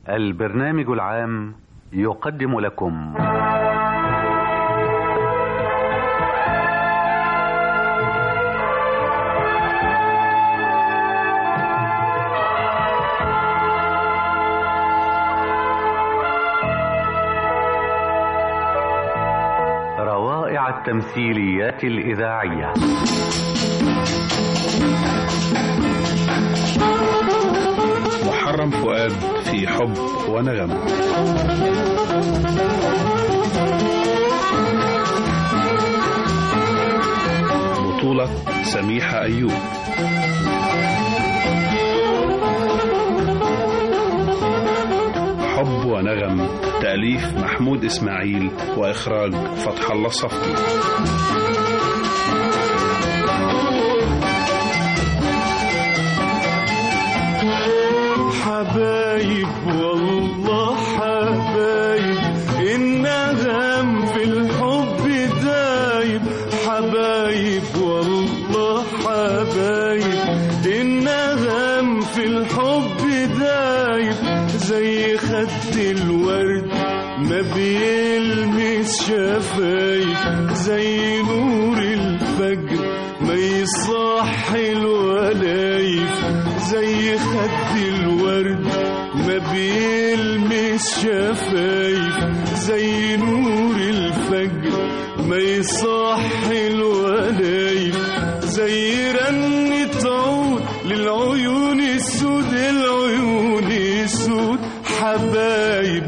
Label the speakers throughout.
Speaker 1: البرنامج العام يقدم لكم روائع التمثيليات الإذاعية
Speaker 2: محرم فؤاد في حب ونغم بطولة سميحة أيوب حب ونغم تأليف محمود إسماعيل وإخراج فتح الله صفدي
Speaker 3: حبايب والله حبايب النغم في الحب دايب حبايب والله حبايب النغم في الحب دايب زي خد الورد ما بيلمس شفايف زي نور الفجر ما يصحي الولايف زي خد الورد ما بيلمس شفايف زي نور الفجر ما يصحي الولايف زي رنة عود للعيون السود العيون السود حبايب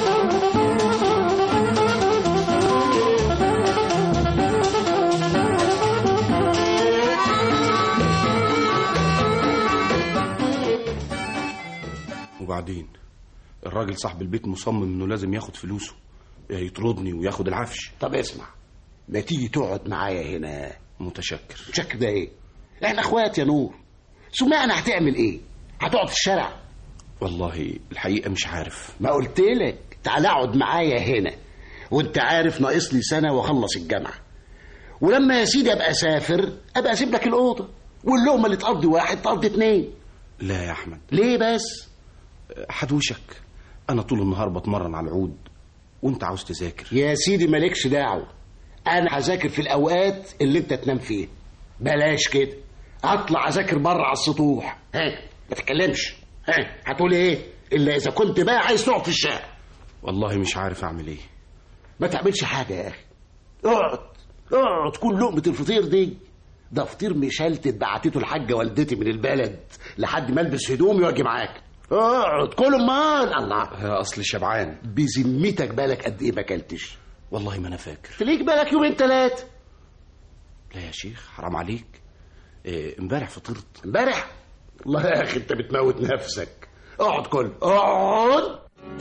Speaker 4: وبعدين الراجل صاحب البيت مصمم انه لازم ياخد فلوسه يا يطردني وياخد العفش
Speaker 5: طب اسمع ما تيجي تقعد معايا هنا
Speaker 4: متشكر
Speaker 5: شك ده ايه احنا اخوات يا نور سمعنا هتعمل ايه هتقعد في الشارع
Speaker 4: والله الحقيقة مش عارف
Speaker 5: ما قلت لك تعال اقعد معايا هنا وانت عارف ناقص لي سنه واخلص الجامعه ولما يا سيدي ابقى اسافر ابقى اسيب لك الاوضه واللقمه اللي تقضي واحد تقضي اتنين
Speaker 4: لا يا أحمد
Speaker 5: ليه بس
Speaker 4: حدوشك أنا طول النهار بتمرن على العود وأنت عاوز تذاكر
Speaker 5: يا سيدي مالكش دعوه انا هذاكر في الاوقات اللي انت تنام فيها بلاش كده اطلع اذاكر بره على السطوح ها ما تتكلمش ها هتقول ايه الا اذا كنت بقى عايز تقعد في الشارع
Speaker 4: والله مش عارف أعمل إيه
Speaker 5: ما تعملش حاجه يا اخي اقعد اقعد كل لقمه الفطير دي ده فطير مشلتت بعتته الحاجه والدتي من البلد لحد ما البس هدومي واجي معاك اقعد كل مال الله
Speaker 4: أصل شبعان
Speaker 5: بذمتك بالك قد ايه ما اكلتش
Speaker 4: والله ما أنا فاكر
Speaker 5: تليك بالك يومين ثلاثه
Speaker 4: لا يا شيخ حرام عليك إيه، امبارح فطرت
Speaker 5: امبارح والله يا اخي انت بتموت نفسك اقعد كل اقعد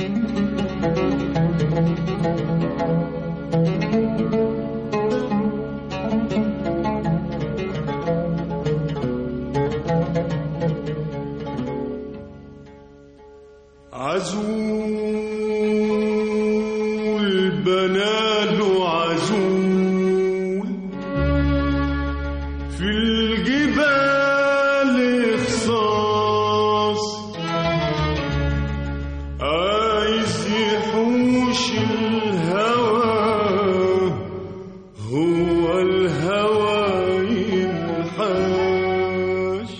Speaker 3: عزول بناله عزول في الجبال خصاص عايز يحوش الهوى هو الهوى ينحاش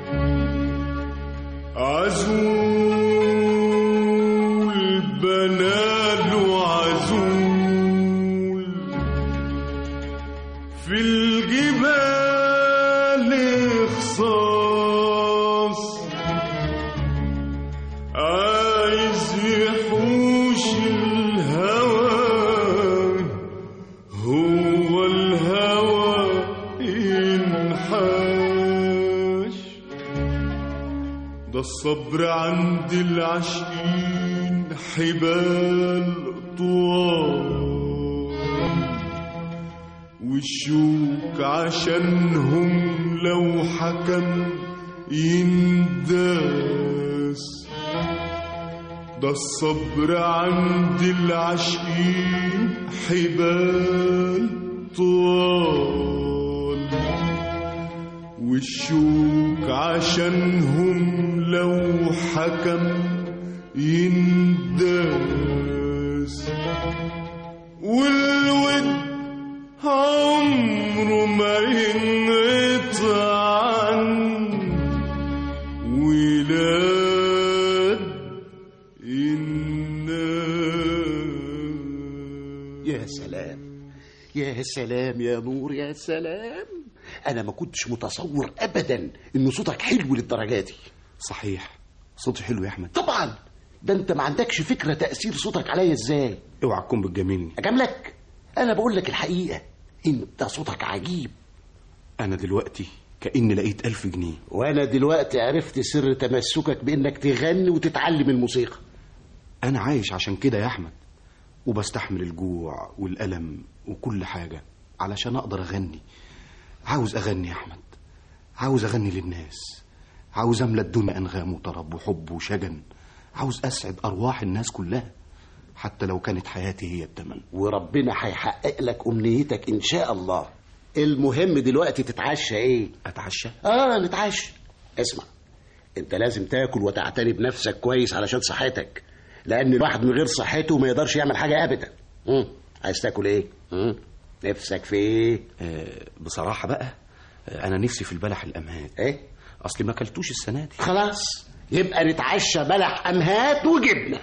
Speaker 3: عزول بناله عزول في الجبال خصاص عايز يحوش الهوى هو الهوى ينحاش ده الصبر عند العاشقين حبال طوال والشوك عشانهم لو حكم ينداس ده الصبر عند العاشقين حبال طوال والشوك عشانهم لو حكم ينداس والود عمره ما ينقطع عنه ولاد الناس
Speaker 5: يا سلام يا سلام يا نور يا سلام انا ما كنتش متصور ابدا ان صوتك حلو للدرجه دي
Speaker 4: صحيح صوتي حلو يا احمد
Speaker 5: طبعا ده انت ما عندكش فكره تاثير صوتك عليا ازاي
Speaker 4: اوعى تكون بتجاملني
Speaker 5: اجاملك انا بقول لك الحقيقه انت صوتك عجيب
Speaker 4: انا دلوقتي كاني لقيت ألف جنيه
Speaker 5: وانا دلوقتي عرفت سر تمسكك بانك تغني وتتعلم الموسيقى
Speaker 4: انا عايش عشان كده يا احمد وبستحمل الجوع والالم وكل حاجه علشان اقدر اغني عاوز اغني يا احمد عاوز اغني للناس عاوز املى الدنيا انغام وطرب وحب وشجن عاوز اسعد ارواح الناس كلها حتى لو كانت حياتي هي الثمن
Speaker 5: وربنا هيحقق لك امنيتك ان شاء الله المهم دلوقتي تتعشى ايه
Speaker 4: اتعشى
Speaker 5: اه نتعشى اسمع انت لازم تاكل وتعتني بنفسك كويس علشان صحتك لان الواحد من غير صحته ما يقدرش يعمل حاجه ابدا مم. عايز تاكل ايه مم. نفسك في ايه
Speaker 4: آه بصراحه بقى آه انا نفسي في البلح الامهات
Speaker 5: ايه
Speaker 4: اصلي ما اكلتوش السنه دي
Speaker 5: خلاص يبقى نتعشى بلح امهات وجبنه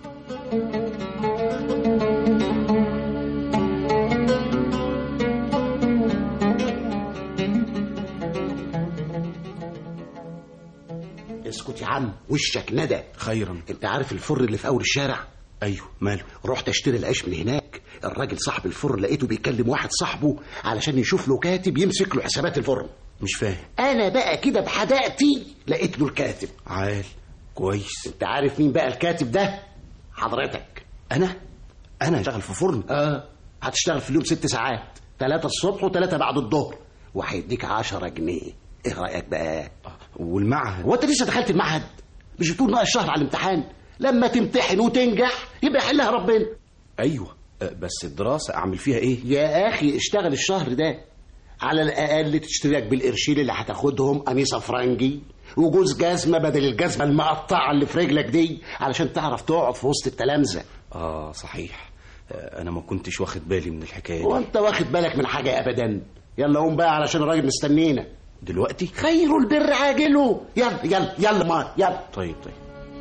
Speaker 5: اسكت يا عم وشك ندى
Speaker 4: خيرا
Speaker 5: انت عارف الفر اللي في اول الشارع
Speaker 4: ايوه ماله
Speaker 5: رحت اشتري العيش من هناك الراجل صاحب الفرن لقيته بيكلم واحد صاحبه علشان يشوف له كاتب يمسك له حسابات الفرن
Speaker 4: مش فاهم
Speaker 5: انا بقى كده بحداقتي لقيت له الكاتب
Speaker 4: عال كويس
Speaker 5: انت عارف مين بقى الكاتب ده حضرتك
Speaker 4: انا انا شغال في فرن
Speaker 5: اه هتشتغل في اليوم ست ساعات ثلاثة الصبح وثلاثة بعد الظهر وهيديك عشرة جنيه ايه رأيك بقى
Speaker 4: والمعهد
Speaker 5: هو انت لسه دخلت المعهد مش بتقول ناقص شهر على الامتحان لما تمتحن وتنجح يبقى يحلها ربنا
Speaker 4: ايوه آه، بس الدراسه اعمل فيها ايه
Speaker 5: يا اخي اشتغل الشهر ده على الاقل تشتري لك بالقرشين اللي هتاخدهم قميصه فرنجي وجوز جزمه بدل الجزمه المقطعه اللي في رجلك دي علشان تعرف تقعد في وسط التلامذه
Speaker 4: اه صحيح آه، انا ما كنتش واخد بالي من الحكايه دي
Speaker 5: وانت واخد بالك من حاجه ابدا يلا قوم بقى علشان الراجل مستنينا
Speaker 4: دلوقتي
Speaker 5: خير البر عاجله يلا يلا يلا ما يلا
Speaker 4: طيب طيب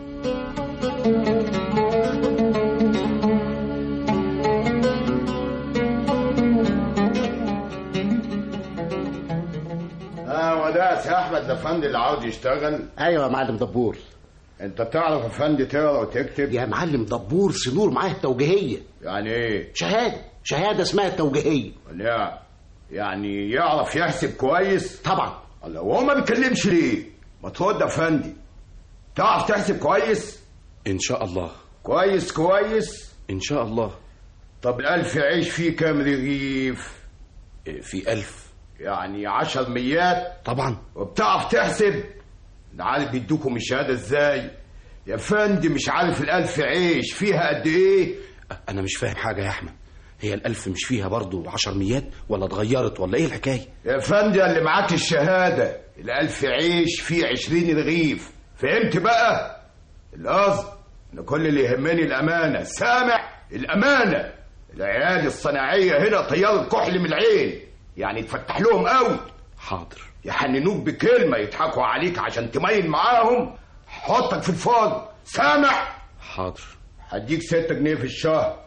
Speaker 6: اه وداس يا احمد الافندي اللي عاوز يشتغل
Speaker 5: ايوه يا معلم دبور
Speaker 6: انت بتعرف يا افندي تقرا وتكتب
Speaker 5: يا معلم دبور سنور معاه التوجيهيه
Speaker 6: يعني ايه
Speaker 5: شهاده شهاده اسمها التوجيهيه
Speaker 6: ولا يعني يعرف يحسب كويس
Speaker 5: طبعا
Speaker 6: الله وهو ما بيتكلمش ليه ما ترد يا افندي تعرف تحسب كويس
Speaker 4: ان شاء الله
Speaker 6: كويس كويس
Speaker 4: ان شاء الله
Speaker 6: طب الالف عيش فيه كام رغيف
Speaker 4: آه، في ألف
Speaker 6: يعني عشر ميات
Speaker 4: طبعا
Speaker 6: وبتعرف تحسب ده عارف بيدوكم الشهاده ازاي يا فندي مش عارف الالف عيش فيها قد ايه
Speaker 4: آه، انا مش فاهم حاجه يا احمد هي الألف مش فيها برضو عشر ميات ولا اتغيرت ولا ايه الحكايه
Speaker 6: يا فندي اللي معاك الشهادة الألف عيش فيه عشرين رغيف فهمت بقى القصد إن كل اللي يهمني الأمانة سامع الأمانة العيال الصناعية هنا طيار الكحل من العين يعني تفتح لهم قوي
Speaker 4: حاضر
Speaker 6: يحننوك بكلمة يضحكوا عليك عشان تميل معاهم حطك في الفرن سامع
Speaker 4: حاضر
Speaker 6: هديك ستة جنيه في الشهر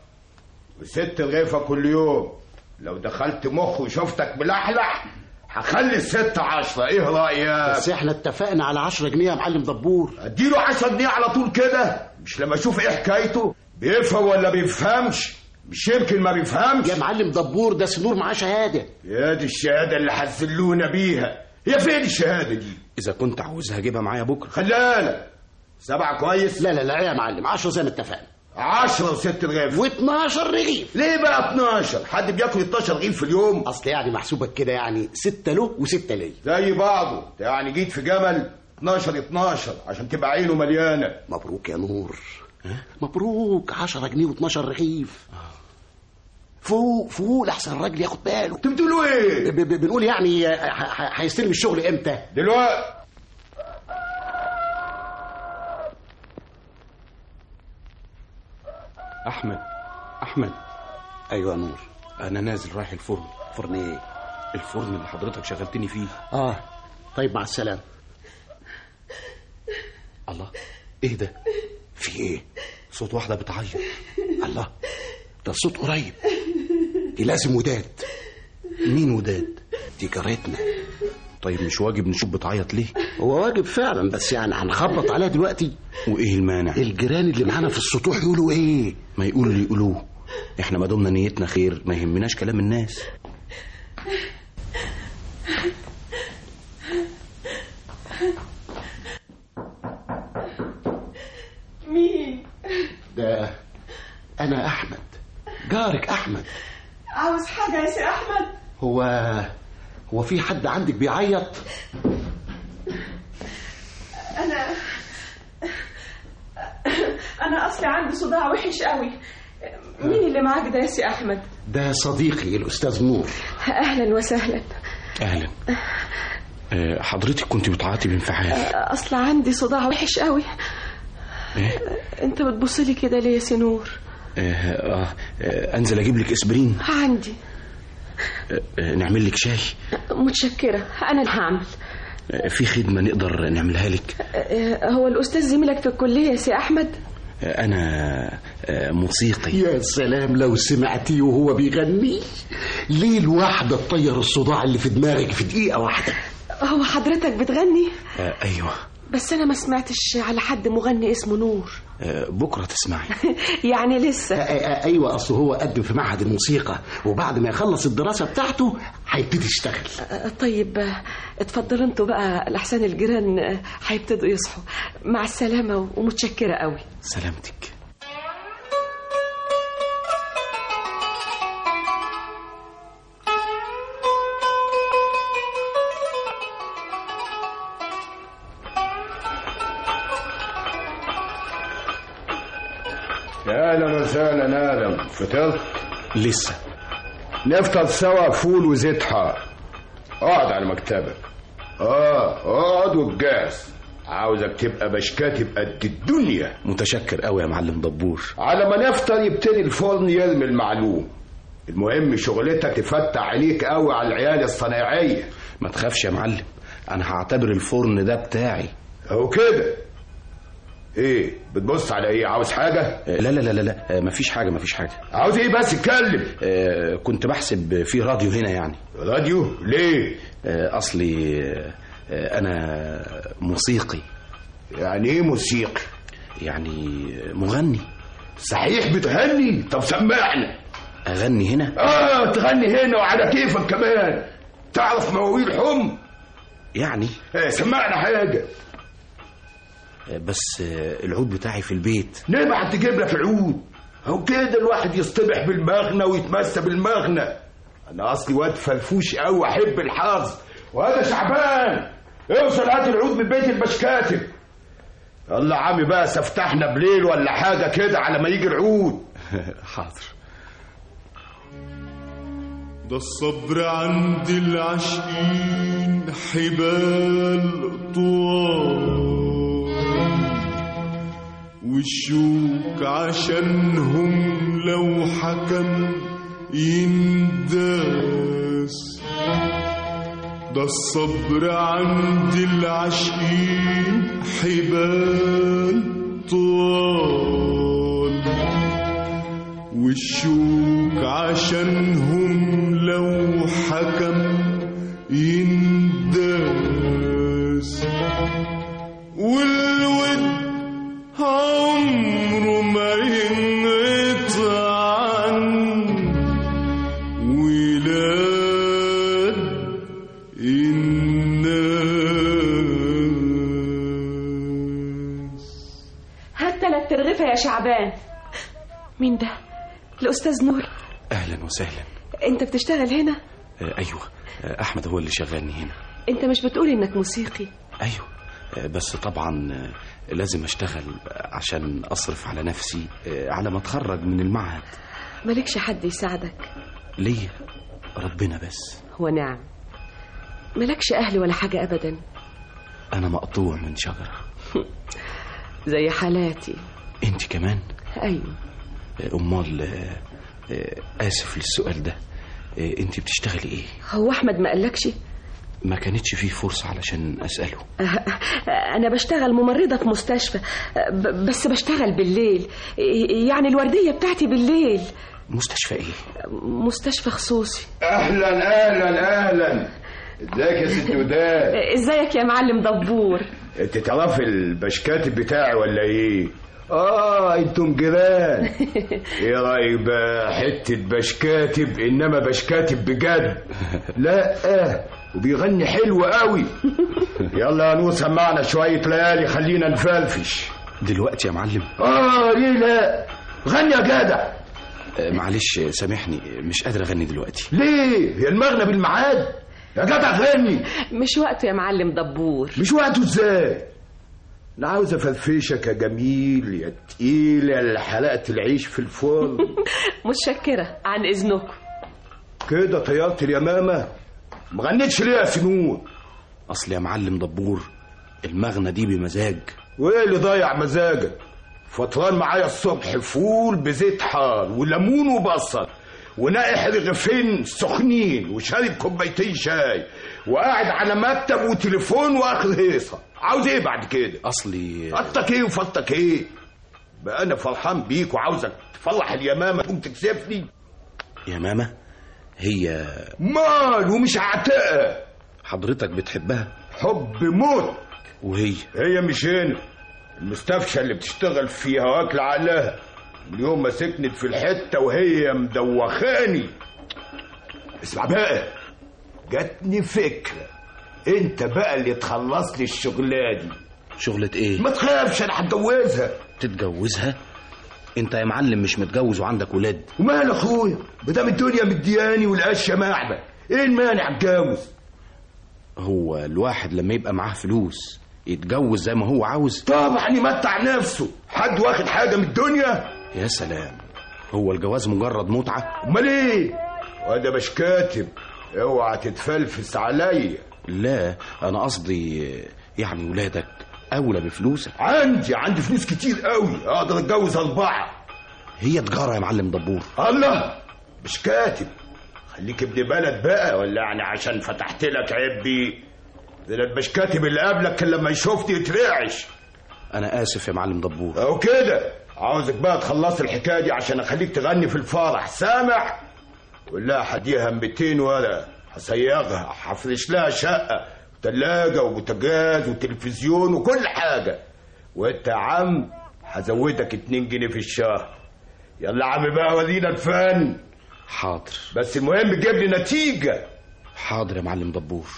Speaker 6: وست رغيفة كل يوم لو دخلت مخ وشفتك ملحلح هخلي الست عشرة ايه رأيك؟
Speaker 5: بس احنا اتفقنا على 10 جنيه يا معلم دبور
Speaker 6: اديله عشرة جنيه على طول كده مش لما اشوف ايه حكايته بيفهم ولا بيفهمش مش يمكن ما بيفهمش
Speaker 5: يا معلم دبور ده سنور معاه شهاده
Speaker 6: يا دي الشهادة اللي هتذلونا بيها هي فين الشهادة دي؟
Speaker 4: اذا كنت عاوزها اجيبها معايا بكره
Speaker 6: خليها لك سبعة كويس
Speaker 5: لا لا لا يا معلم 10 زي ما اتفقنا
Speaker 6: عشرة وست رغيف
Speaker 5: و12 رغيف
Speaker 6: ليه بقى 12 حد بياكل 12 رغيف في اليوم
Speaker 5: اصل يعني محسوبك كده يعني 6 له و6 ليا
Speaker 6: زي بعضه يعني جيت في جمل 12 12 عشان تبقى عينه مليانه
Speaker 5: مبروك يا نور مبروك 10 جنيه و12 رغيف فوق فوق لحسن الراجل ياخد باله
Speaker 6: انتوا بتقولوا ايه
Speaker 5: ب- ب- بنقول يعني ه- ه- هيستلم الشغل امتى
Speaker 6: دلوقتي
Speaker 4: احمد احمد
Speaker 5: ايوه يا نور
Speaker 4: انا نازل رايح الفرن
Speaker 5: فرن ايه
Speaker 4: الفرن اللي حضرتك شغلتني فيه
Speaker 5: اه طيب مع السلامه
Speaker 4: الله ايه ده
Speaker 5: في ايه
Speaker 4: صوت واحده بتعيط
Speaker 5: الله ده الصوت قريب دي لازم وداد
Speaker 4: مين وداد
Speaker 5: دي جارتنا
Speaker 4: طيب مش واجب نشوف بتعيط ليه
Speaker 5: هو واجب فعلا بس يعني هنخبط عليها دلوقتي
Speaker 4: وايه المانع
Speaker 5: الجيران اللي معانا في السطوح يقولوا ايه
Speaker 4: ما يقولوا اللي يقولوه احنا ما دمنا نيتنا خير ما يهمناش كلام الناس
Speaker 7: مين
Speaker 5: ده انا احمد جارك احمد
Speaker 7: عاوز حاجة يا سي أحمد
Speaker 5: هو هو في حد عندك بيعيط
Speaker 7: أنا أنا أصلي عندي صداع وحش قوي مين اللي معاك ده يا سي أحمد
Speaker 5: ده صديقي الاستاذ نور
Speaker 7: أهلا وسهلا
Speaker 4: اهلا آه، حضرتك كنت بتعيطي بانفعال
Speaker 7: أصل عندي صداع وحش قوي
Speaker 4: ايه
Speaker 7: أنت بتبصلي كده ليه يا سي نور
Speaker 4: آه، آه، آه، انزل اجيب لك اسبرين
Speaker 7: عندي
Speaker 4: آه، آه، نعمل لك شاي
Speaker 7: متشكرة أنا اللي هعمل
Speaker 4: آه، في خدمه نقدر نعملها لك
Speaker 7: آه، هو الأستاذ زميلك في الكلية يا سي أحمد
Speaker 4: آه، انا آه، موسيقي
Speaker 5: يا سلام لو سمعتيه وهو بيغني ليه الواحدة تطير الصداع اللي في دماغك في دقيقة واحدة
Speaker 7: هو حضرتك بتغني
Speaker 4: آه، ايوه
Speaker 7: بس أنا ما سمعتش على حد مغني اسمه نور
Speaker 4: آه، بكره تسمعي
Speaker 7: يعني لسه
Speaker 5: آه، آه، ايوه اصل هو قدم في معهد الموسيقى وبعد ما يخلص الدراسة بتاعته هيبتدي يشتغل
Speaker 7: آه، طيب آه، اتفضلوا انتوا بقى لحسن الجيران آه، هيبتدوا يصحوا مع السلامة ومتشكرة قوي
Speaker 4: سلامتك
Speaker 6: يا اهلا وسهلا ادم فطرت
Speaker 4: لسه
Speaker 6: نفطر سوا فول وزيت حار اقعد على مكتبك اه اقعد والجاز عاوزك تبقى بشكاتب قد الدنيا
Speaker 4: متشكر قوي يا معلم دبور
Speaker 6: على ما نفطر يبتدي الفرن يرمي المعلوم المهم شغلتك تفتح عليك قوي على العيال الصنايعيه
Speaker 4: ما تخافش يا معلم انا هعتبر الفرن ده بتاعي
Speaker 6: اهو كده ايه بتبص على ايه عاوز حاجه
Speaker 4: آه، لا لا لا لا لا آه، مفيش حاجه مفيش حاجه
Speaker 6: عاوز ايه بس اتكلم
Speaker 4: آه، كنت بحسب في راديو هنا يعني
Speaker 6: راديو ليه
Speaker 4: آه، اصلي آه، آه، انا موسيقي
Speaker 6: يعني ايه موسيقي
Speaker 4: يعني مغني
Speaker 6: صحيح بتغني طب سمعنا
Speaker 4: اغني هنا
Speaker 6: اه تغني هنا وعلى كيفك كمان تعرف مواويل حم
Speaker 4: يعني
Speaker 6: ايه سمعنا حاجه
Speaker 4: آه، بس آه، العود بتاعي في البيت
Speaker 6: ليه ما هتجيب لك عود هو كده الواحد يصطبح بالمغنى ويتمسى بالمغنى انا اصلي واد فرفوش قوي احب الحظ وهذا شعبان اوصل هات العود من بيت البشكاتب يلا يا عمي بقى سفتحنا بليل ولا حاجه كده على ما يجي العود
Speaker 4: حاضر
Speaker 3: ده الصبر عند العاشقين حبال طوال والشوك عشانهم لو حكم ينداس ده الصبر عند العاشقين حبال طوال والشوك عشانهم لو حكم ينداس والود عمره ما ينقطع عنه ولاد الناس
Speaker 7: هات تلات ترغفة يا شعبان مين ده الأستاذ نور
Speaker 4: اهلا وسهلا
Speaker 7: انت بتشتغل هنا
Speaker 4: آه، ايوه آه، احمد هو اللي شغلني هنا
Speaker 7: انت مش بتقول انك موسيقي
Speaker 4: ايوه آه، بس طبعا آه، لازم اشتغل عشان اصرف على نفسي آه، على ما اتخرج من المعهد
Speaker 7: مالكش حد يساعدك
Speaker 4: ليه ربنا بس
Speaker 7: هو نعم مالكش أهل ولا حاجة أبدا
Speaker 4: انا مقطوع من شجره
Speaker 7: زي حالاتي
Speaker 4: انت كمان
Speaker 7: أيوة
Speaker 4: امال آه، آه، اسف للسؤال ده آه، انت بتشتغلي ايه
Speaker 7: هو احمد ما قالكش
Speaker 4: ما كانتش فيه فرصة علشان اساله
Speaker 7: انا بشتغل ممرضه في مستشفى ب- بس بشتغل بالليل يعني الورديه بتاعتي بالليل
Speaker 4: مستشفى ايه
Speaker 7: مستشفى خصوصي
Speaker 6: اهلا اهلا اهلا ازيك يا ست وداد
Speaker 7: ازيك يا معلم دبور
Speaker 6: انت تعرفي البشكاتب بتاعي ولا ايه اه انتم جيران ايه رايك بقى حته بشكاتب انما بشكاتب بجد لا آه وبيغني حلو قوي يلا يا نور سمعنا شويه ليالي خلينا نفلفش
Speaker 4: دلوقتي يا معلم
Speaker 6: اه ليه لا غني يا جدع
Speaker 4: آه، معلش آه، سامحني آه، مش قادر اغني دلوقتي
Speaker 6: ليه هي المغنى بالميعاد يا جدع غني
Speaker 7: مش وقته يا معلم دبور
Speaker 6: مش وقته ازاي انا عاوز افرفشك يا جميل يا تقيل يا اللي حلقت العيش في الفرن
Speaker 7: متشكره عن اذنكم
Speaker 6: كده طيرت اليمامه ما غنيتش ليه يا سنور
Speaker 4: اصل يا معلم دبور المغنى دي بمزاج
Speaker 6: وايه اللي ضيع مزاجك فطران معايا الصبح فول بزيت حار وليمون وبصل ونائح رغيفين سخنين وشارب كوبايتين شاي وقاعد على مكتب وتليفون واخد هيصه عاوز ايه بعد كده
Speaker 4: اصلي
Speaker 6: قطك ايه وفطك ايه بقى انا فرحان بيك وعاوزك تفرح اليمامه تقوم تكسفني
Speaker 4: يا ماما هي
Speaker 6: مال ومش عتقه
Speaker 4: حضرتك بتحبها
Speaker 6: حب موت
Speaker 4: وهي
Speaker 6: هي مش هنا المستفشى اللي بتشتغل فيها واكل عليها من يوم ما سكنت في الحته وهي مدوخاني اسمع بقى جاتني فكره انت بقى اللي تخلص لي الشغلانه دي
Speaker 4: شغلة ايه
Speaker 6: ما تخافش انا هتجوزها
Speaker 4: تتجوزها انت يا معلم مش متجوز وعندك ولاد
Speaker 6: ومال اخويا بدام الدنيا مدياني والاشياء معبه ايه المانع اتجوز
Speaker 4: هو الواحد لما يبقى معاه فلوس يتجوز زي ما هو عاوز
Speaker 6: طبعا يمتع نفسه حد واخد حاجه من الدنيا
Speaker 4: يا سلام هو الجواز مجرد متعة
Speaker 6: امال ايه وده مش كاتب اوعى تتفلفس عليا
Speaker 4: لا انا قصدي يعني ولادك اولى بفلوسك
Speaker 6: عندي عندي فلوس كتير قوي اقدر اتجوز اربعه
Speaker 4: هي تجارة يا معلم دبور
Speaker 6: الله مش كاتب خليك ابن بلد بقى ولا يعني عشان فتحت لك عبي ده أنا مش كاتب اللي قبلك كان لما يشوفني يترعش
Speaker 4: انا اسف يا معلم دبور
Speaker 6: او كده عاوزك بقى تخلص الحكايه دي عشان اخليك تغني في الفرح سامع ولا هديها 200 ورقه هصيغها هفرش لها شقه وتلاجة وبوتاجاز وتلفزيون وكل حاجه وانت يا عم هزودك 2 جنيه في الشهر يلا يا عم بقى ورينا الفن
Speaker 4: حاضر
Speaker 6: بس المهم تجيب لي نتيجه
Speaker 4: حاضر يا معلم دبور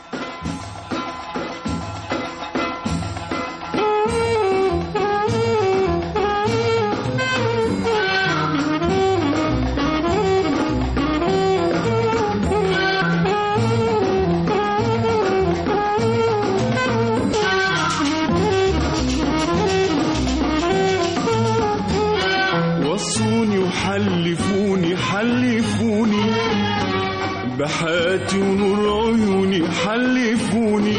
Speaker 3: وصوني وحلفوني حلفوني بحياتي ونور عيوني حلفوني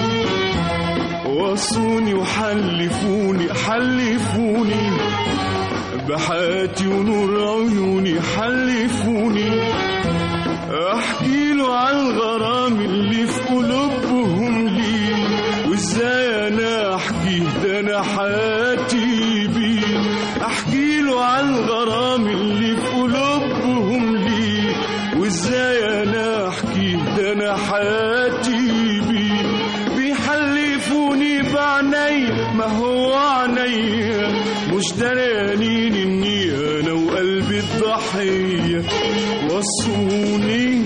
Speaker 3: وصوني وحلفوني حلفوني بحياتي ونور عيوني حلفوني احكي له عن الغرام اللي في قلوبهم لي وازاي انا احكي ده انا حياتي بيه احكي له عن الغرام اللي في قلوبهم لي وازاي انا احكي ده انا حياتي بيه بيحلفوني بعيني ما هو عينيا مش درانين اني انا وقلبي الضحيه وصوني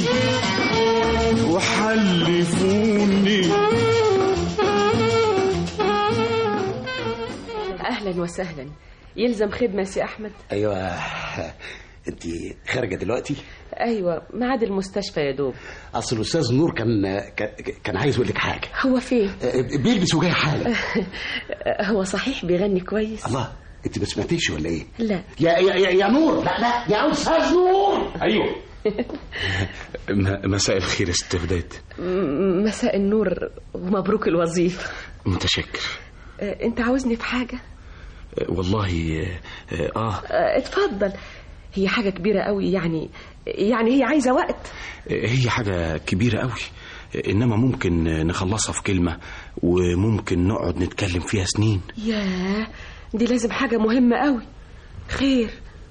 Speaker 3: وحلفوني
Speaker 7: اهلا وسهلا يلزم خدمه سي احمد
Speaker 5: ايوه انت خارجه دلوقتي
Speaker 7: ايوه ميعاد المستشفى يا دوب
Speaker 5: اصل الاستاذ نور كان كان- كان عايز يقول لك حاجه
Speaker 7: هو فين
Speaker 5: بيلبس وجاي حالا
Speaker 7: هو صحيح بيغني كويس
Speaker 5: الله انت ما سمعتيش ولا ايه
Speaker 7: لا
Speaker 5: يا يا يا, يا نور لا لا يا استاذ نور
Speaker 6: ايوه
Speaker 4: م- مساء الخير يا ست وداد
Speaker 7: م- مساء النور ومبروك الوظيفه
Speaker 4: متشكر
Speaker 7: آه، انت عاوزني في حاجه
Speaker 4: آه، والله آه، اه
Speaker 7: آه، اتفضل هي حاجة كبيرة قوي يعني يعني هي عايزة وقت
Speaker 4: هي حاجة كبيرة قوي إنما ممكن نخلصها في كلمة وممكن نقعد نتكلم فيها سنين
Speaker 7: ياه دي لازم حاجة مهمة قوي خير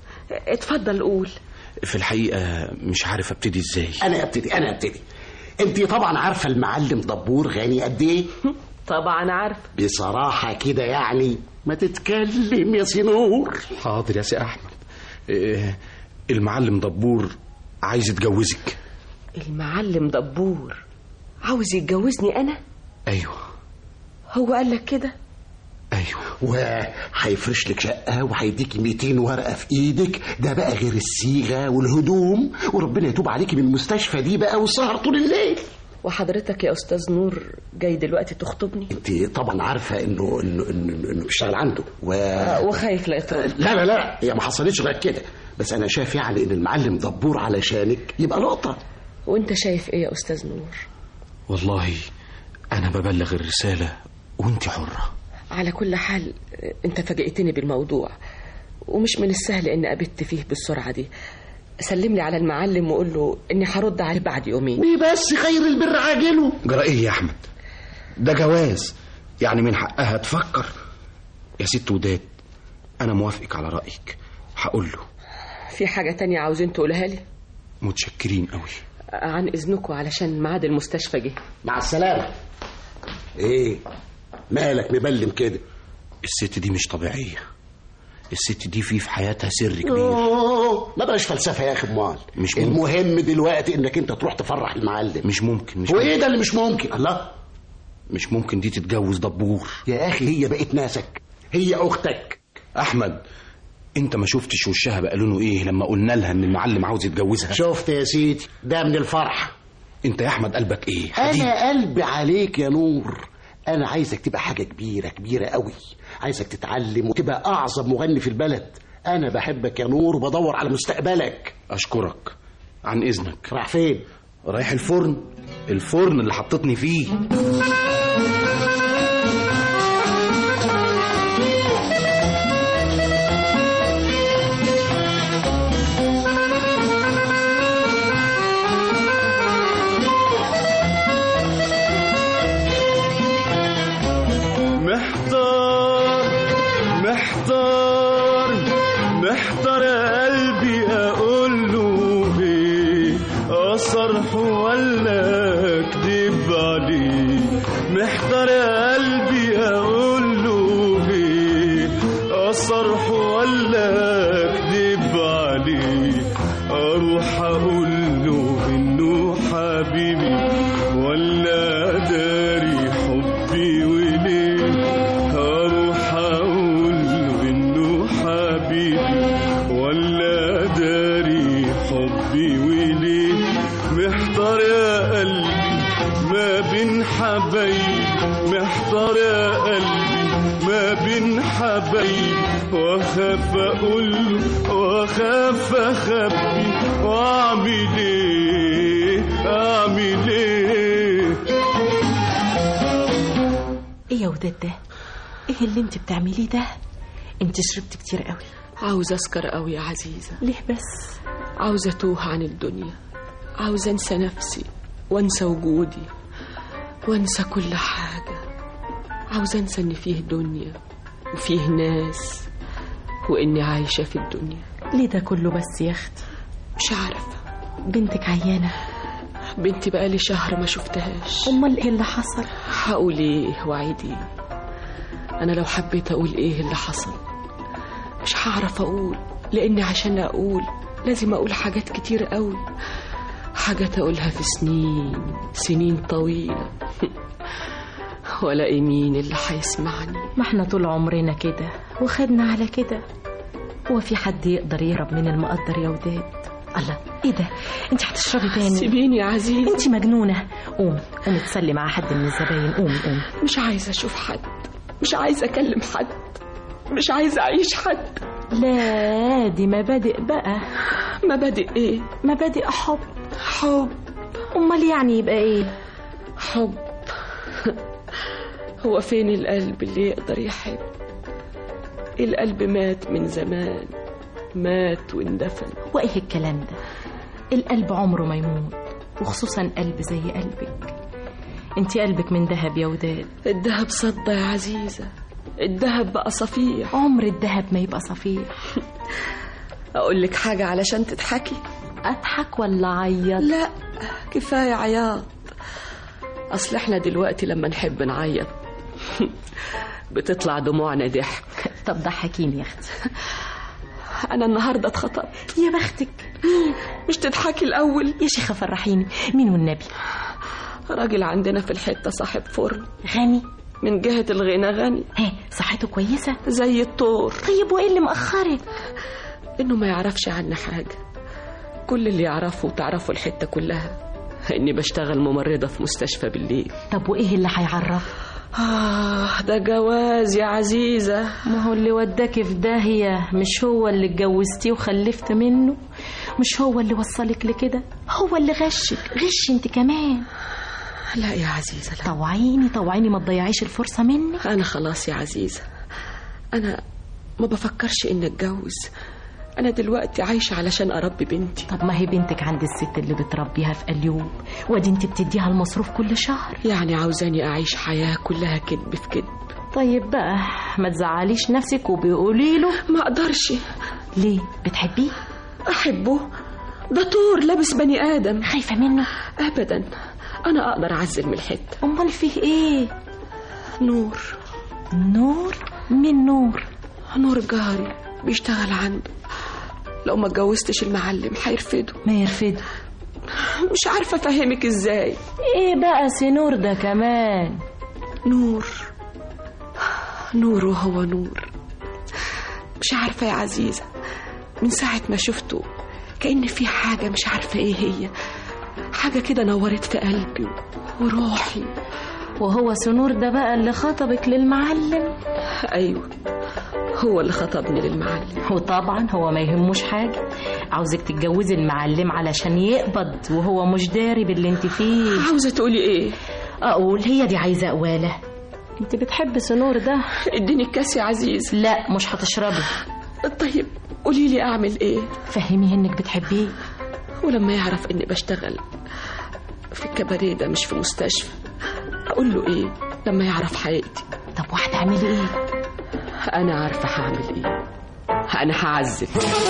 Speaker 7: اتفضل قول
Speaker 4: في الحقيقة مش عارف ابتدي ازاي
Speaker 5: انا ابتدي انا ابتدي انت طبعا عارفه المعلم دبور غني قد ايه
Speaker 7: طبعا عارف
Speaker 5: بصراحه كده يعني ما تتكلم يا سنور
Speaker 4: حاضر يا سي أحمد إيه، المعلم دبور عايز يتجوزك
Speaker 7: المعلم دبور عاوز يتجوزني أنا
Speaker 4: أيوه
Speaker 7: هو قال لك كده
Speaker 4: أيوه
Speaker 5: وهيفرش لك شقه وهيديكي 200 ورقه في ايدك ده بقى غير الصيغه والهدوم وربنا يتوب عليكي من المستشفى دي بقى والسهر طول الليل
Speaker 7: وحضرتك يا أستاذ نور جاي دلوقتي تخطبني
Speaker 5: انت طبعا عارفه انه انه انه, إنه بيشتغل عنده و...
Speaker 7: وخايف لا يطول
Speaker 5: لا لا لا هي ما حصلتش غير كده بس انا شايف يعني ان المعلم دبور علشانك يبقى لقطه
Speaker 7: وانت شايف ايه يا أستاذ نور
Speaker 4: والله أنا ببلغ الرسالة وانت حرة
Speaker 7: على كل حال انت فاجئتني بالموضوع ومش من السهل ان قابلت فيه بالسرعة دي سلم لي على المعلم وقول له اني هرد عليه بعد يومين
Speaker 5: ايه بس خير البر عاجله
Speaker 4: جرى ايه يا أحمد ده جواز يعني من حقها تفكر يا ست وداد أنا موافقك على رأيك هقول له
Speaker 7: في حاجة تانية عاوزين تقولها لي
Speaker 4: متشكرين قوي
Speaker 7: عن اذنكم علشان ميعاد المستشفى جه
Speaker 5: مع السلامه ايه مالك مبلم كده
Speaker 4: الست دي مش طبيعية الست دي في في حياتها سر كبير
Speaker 5: أوه، ما بلاش فلسفه يا اخي امال
Speaker 4: مش ممكن.
Speaker 5: المهم دلوقتي انك انت تروح تفرح المعلم
Speaker 4: مش ممكن مش
Speaker 5: وايه
Speaker 4: ممكن
Speaker 5: ده اللي مش ممكن الله
Speaker 4: مش ممكن دي تتجوز دبور
Speaker 5: يا اخي هي بقت ناسك هي اختك
Speaker 4: أحمد أنت ما شفتش وشها بقى لونه إيه لما قلنا لها إن المعلم عاوز يتجوزها
Speaker 5: شفت يا سيدي ده من الفرح
Speaker 4: أنت يا أحمد قلبك إيه حديد
Speaker 5: انا قلبي عليك يا نور انا عايزك تبقى حاجه كبيره كبيره قوي عايزك تتعلم وتبقى اعظم مغني في البلد انا بحبك يا نور وبدور على مستقبلك
Speaker 4: أشكرك عن إذنك
Speaker 5: راح فين
Speaker 4: رايح الفرن الفرن اللي حطتني فيه
Speaker 3: محتار محتار محتار يا قلبي اقول له ايه اصرح ولا اكذب عليه محتار يا قلبي اقول له ايه اصرح ولا اكذب عليه اروح اقول له انه حبيبي ولا داري حبي وليه هروح اقول له انه حبيبي ولا داري حبي وليه محتار يا قلبي ما بين حبايبي محتار يا قلبي ما بين حبايبي واخاف اقول له واخاف اخبي واعمل ايه اعمل ايه
Speaker 8: ايه يا وداد ده ايه اللي انت بتعمليه ده انت شربت كتير قوي
Speaker 7: عاوزة اسكر قوي يا عزيزة
Speaker 8: ليه بس
Speaker 7: عاوزة اتوه عن الدنيا عاوزة انسى نفسي وانسى وجودي وانسى كل حاجة عاوزة انسى ان فيه دنيا وفيه ناس واني عايشة في الدنيا
Speaker 8: ليه ده كله بس يا اختي
Speaker 7: مش عارفة
Speaker 8: بنتك عيانه
Speaker 7: بنتي بقالي شهر ما شفتهاش
Speaker 8: امال ايه اللي حصل
Speaker 7: هقول ايه وعيد ايه انا لو حبيت اقول ايه اللي حصل مش هعرف اقول لاني عشان اقول لازم اقول حاجات كتير قوي حاجات اقولها في سنين سنين طويلة ولا مين اللي هيسمعني
Speaker 8: ما احنا طول عمرنا كده وخدنا على كده هو في حد يقدر يهرب من المقدر يا وداد الله ايه ده انت هتشربي تاني
Speaker 7: سيبيني يا عزيزة
Speaker 8: انت مجنونه قومي قومي تسلي مع حد من الزباين قومي قومي
Speaker 7: مش عايزة اشوف حد مش عايزة اكلم حد مش عايزة اعيش حد
Speaker 8: لا دي مبادئ بقى
Speaker 7: مبادئ ايه
Speaker 8: مبادئ حب
Speaker 7: حب
Speaker 8: امال يعني يبقى ايه
Speaker 7: حب هو فين القلب اللي يقدر يحب القلب مات من زمان مات واندفن
Speaker 8: وايه الكلام ده القلب عمره ما يموت وخصوصا قلب زي قلبك انت قلبك من ذهب يا وداد
Speaker 7: الدهب صدى يا عزيزة الدهب بقى صفيح
Speaker 8: عمر الذهب ما يبقى صفيح
Speaker 7: أقول لك حاجة علشان تضحكي
Speaker 8: اضحك ولا اعيط
Speaker 7: لا كفاية عياط أصل احنا دلوقتي لما نحب نعيط بتطلع دموعنا ضحك
Speaker 8: طب ضحكيني يا اختي
Speaker 7: أنا النهاردة اتخطبت
Speaker 8: يا بختك
Speaker 7: مش تضحكي الأول
Speaker 8: يا شيخة فرحيني مين والنبي
Speaker 7: راجل عندنا في الحتة صاحب فرن
Speaker 8: غني
Speaker 7: من جهة الغنى غني
Speaker 8: ها صحته كويسة
Speaker 7: زي الطور
Speaker 8: طيب وايه اللي مأخرك
Speaker 7: إنه ما يعرفش عنا حاجة كل اللي يعرفه وتعرفه الحتة كلها إني بشتغل ممرضة في مستشفى بالليل
Speaker 8: طب وايه اللي هيعرف
Speaker 7: آه ده جواز يا عزيزة
Speaker 8: ما هو اللي وداك في داهية مش هو اللي اتجوزتيه وخلفت منه مش هو اللي وصلك لكده هو اللي غشك غش انت كمان
Speaker 7: لا يا عزيزة لا
Speaker 8: طوعيني طوعيني ما تضيعيش الفرصة مني
Speaker 7: أنا خلاص يا عزيزة أنا ما بفكرش إني أتجوز أنا دلوقتي عايشة علشان أربي بنتي
Speaker 8: طب ما هي بنتك عند الست اللي بتربيها في قليوب ودي انت بتديها المصروف كل شهر
Speaker 7: يعني عاوزاني أعيش حياة كلها كذب في كذب
Speaker 8: طيب بقى ما تزعليش نفسك وبيقولي له
Speaker 7: ما أقدرش
Speaker 8: ليه بتحبيه
Speaker 7: أحبه ده طور لابس بني آدم
Speaker 8: خايفة منه
Speaker 7: أبدا أنا أقدر أعزل من الحتة
Speaker 8: امال فيه ايه
Speaker 7: نور
Speaker 8: نور من نور
Speaker 7: نور جاري بيشتغل عنده لو ما اتجوزتش المعلم هيرفده
Speaker 8: ما يرفده
Speaker 7: مش عارفة أفهمك إزاي
Speaker 8: ايه بقى سنور ده كمان
Speaker 7: نور نور وهو نور مش عارفة يا عزيزة من ساعة ما شفته كأن في حاجة مش عارفة ايه هي حاجة كده نورت في قلبي وروحي
Speaker 8: وهو سنور ده بقى اللي خطبك للمعلم
Speaker 7: أيوة هو اللي خطبني للمعلم
Speaker 8: وطبعا هو ما يهموش حاجة عاوزك تتجوزي المعلم علشان يقبض وهو مش داري باللي انت فيه
Speaker 7: عاوزة تقولي ايه
Speaker 8: اقول هي دي عايزة قوالة انت بتحب سنور ده
Speaker 7: اديني الكاس يا عزيز
Speaker 8: لا مش هتشربي
Speaker 7: طيب قولي لي اعمل ايه
Speaker 8: فهميه انك بتحبيه
Speaker 7: ولما يعرف اني بشتغل في الكباريه ده مش في مستشفى اقول له ايه لما يعرف حقيقتي
Speaker 8: طب وهتعملي ايه
Speaker 7: انا عارفه هعمل ايه انا هعزل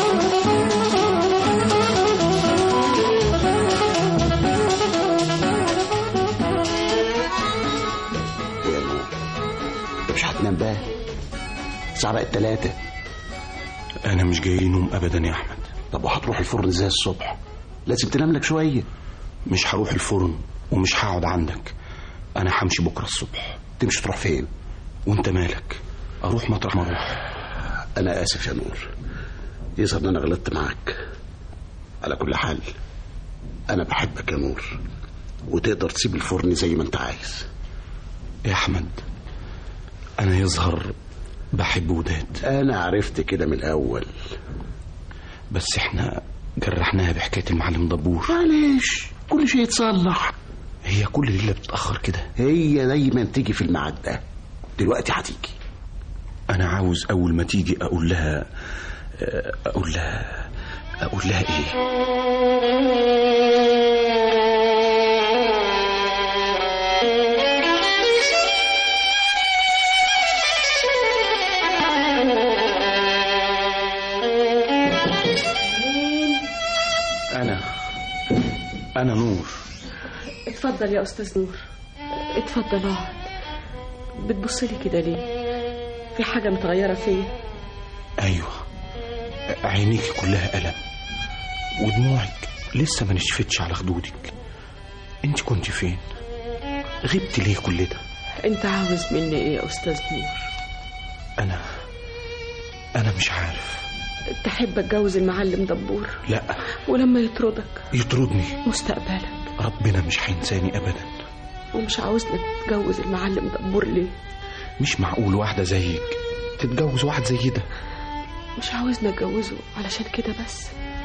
Speaker 5: يا نور مش هتنام بقى الساعة بقت تلاتة
Speaker 4: انا مش جاي نوم ابدا يا احمد
Speaker 5: طب وهتروح الفرن ازاي الصبح لازم تنام لك شوية
Speaker 4: مش هروح الفرن ومش هقعد عندك انا همشي بكره الصبح
Speaker 5: تمشي تروح فين
Speaker 4: وانت مالك اروح مطرح ما اروح
Speaker 5: انا اسف يا نور يظهر ان انا غلطت معاك على كل حال انا بحبك يا نور وتقدر تسيب الفرن زي ما انت عايز
Speaker 4: يا احمد انا يظهر بحب وداد
Speaker 5: انا عرفت كده من الاول
Speaker 4: بس احنا جرحناها بحكايه المعلم دبور
Speaker 5: معلش كل شيء يتصلح
Speaker 4: هي كل ليله بتتاخر كده
Speaker 5: هي دايما تيجي في الميعاد ده دلوقتي هتيجي
Speaker 4: انا عاوز اول ما تيجي اقول لها اقول لها اقول لها ايه انا انا نور
Speaker 7: اتفضل يا استاذ نور اتفضل اقعد بتبصلي كده ليه في حاجه متغيره فيا
Speaker 4: ايوه عينيك كلها الم ودموعك لسه ما نشفتش على خدودك انت كنت فين غبت ليه كل ده
Speaker 7: انت عاوز مني ايه يا استاذ نور
Speaker 4: انا انا مش عارف
Speaker 7: تحب اتجوز المعلم دبور
Speaker 4: لا
Speaker 7: ولما يطردك
Speaker 4: يطردني
Speaker 7: مستقبلك
Speaker 4: ربنا مش هينساني ابدا
Speaker 7: ومش عاوزنا تتجوز المعلم دبور ليه
Speaker 4: مش معقول واحده زيك تتجوز واحد زي ده
Speaker 7: مش عاوزنا اتجوزه علشان كده بس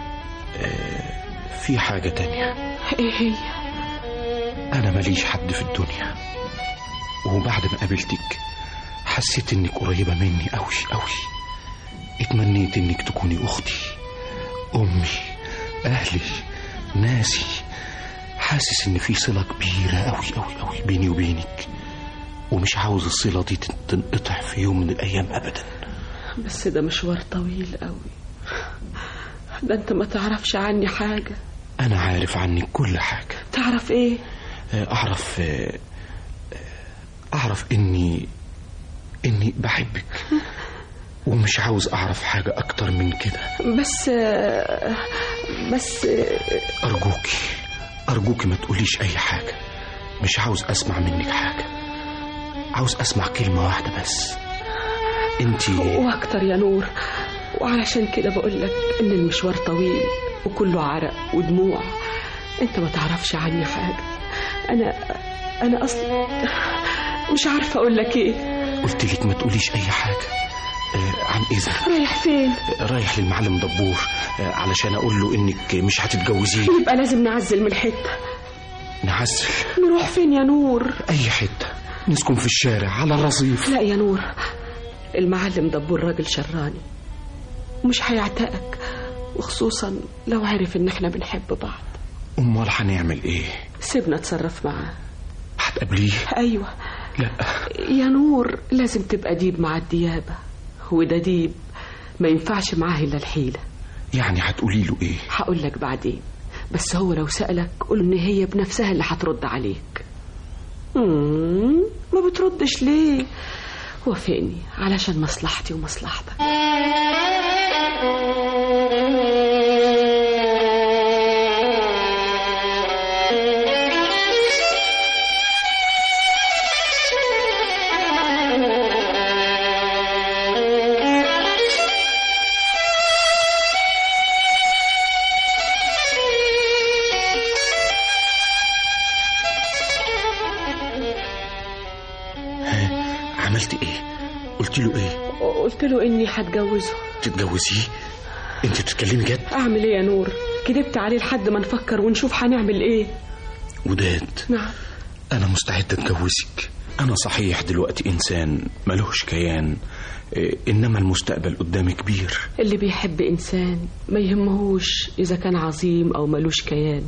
Speaker 4: في حاجه تانية
Speaker 7: ايه هي
Speaker 4: انا ماليش حد في الدنيا وبعد ما قابلتك حسيت انك قريبه مني قوي قوي اتمنيت انك تكوني اختي امي اهلي ناسي حاسس ان في صله كبيره قوي قوي قوي بيني وبينك ومش عاوز الصله دي تن- تنقطع في يوم من الايام ابدا
Speaker 7: بس ده مشوار طويل قوي ده انت ما تعرفش عني حاجة
Speaker 4: انا عارف عنك كل حاجه
Speaker 7: تعرف ايه
Speaker 4: آه، اعرف آه، آه، اعرف اني اني بحبك ومش عاوز اعرف حاجه اكتر من كده
Speaker 7: بس بس
Speaker 4: ارجوكي ارجوكي ما تقوليش اي حاجه مش عاوز اسمع منك حاجه عاوز اسمع كلمه واحده بس انتي
Speaker 7: واكتر يا نور وعلشان كده بقول لك ان المشوار طويل وكله عرق ودموع انت ما تعرفش عني حاجة انا انا اصلا مش عارفة اقول لك ايه
Speaker 4: قلت لك ما تقوليش اي حاجه آه، عن اذنك
Speaker 7: رايح فين
Speaker 4: رايح للمعلم دبور آه، علشان اقول له انك مش هتتجوزيه
Speaker 7: يبقى لازم نعزل من الحتة
Speaker 4: نعزل
Speaker 7: نروح فين يا نور
Speaker 4: اي حته نسكن في الشارع على الرصيف
Speaker 7: لا يا نور المعلم دبور راجل شراني مش هيعتقك وخصوصا لو عرف ان احنا بنحب بعض
Speaker 4: امال هنعمل ايه
Speaker 7: سيبنا اتصرف معاه
Speaker 4: هتقابليه
Speaker 7: ايوه
Speaker 4: لا
Speaker 7: يا نور لازم تبقى ديب مع الديابة وده ديب ما ينفعش معاه الا الحيلة
Speaker 4: يعني هتقولي له ايه
Speaker 7: هقول لك بعدين بس هو لو سألك قول ان هي بنفسها اللي هترد عليك مم، ما بتردش ليه وافقني علشان مصلحتي ومصلحتك
Speaker 4: عملت ايه قلت له ايه
Speaker 7: قلت له اني هتجوزه
Speaker 4: تتجوزيه انت بتتكلمي جد
Speaker 7: اعمل ايه يا نور كدبت عليه لحد ما نفكر ونشوف هنعمل ايه
Speaker 4: وداد
Speaker 7: نعم
Speaker 4: انا مستعد اتجوزك انا صحيح دلوقتي انسان ملوش كيان إيه، انما المستقبل قدامي كبير
Speaker 7: اللي بيحب إنسان ما يهمهوش إذا كان عظيم أو ملوش كيان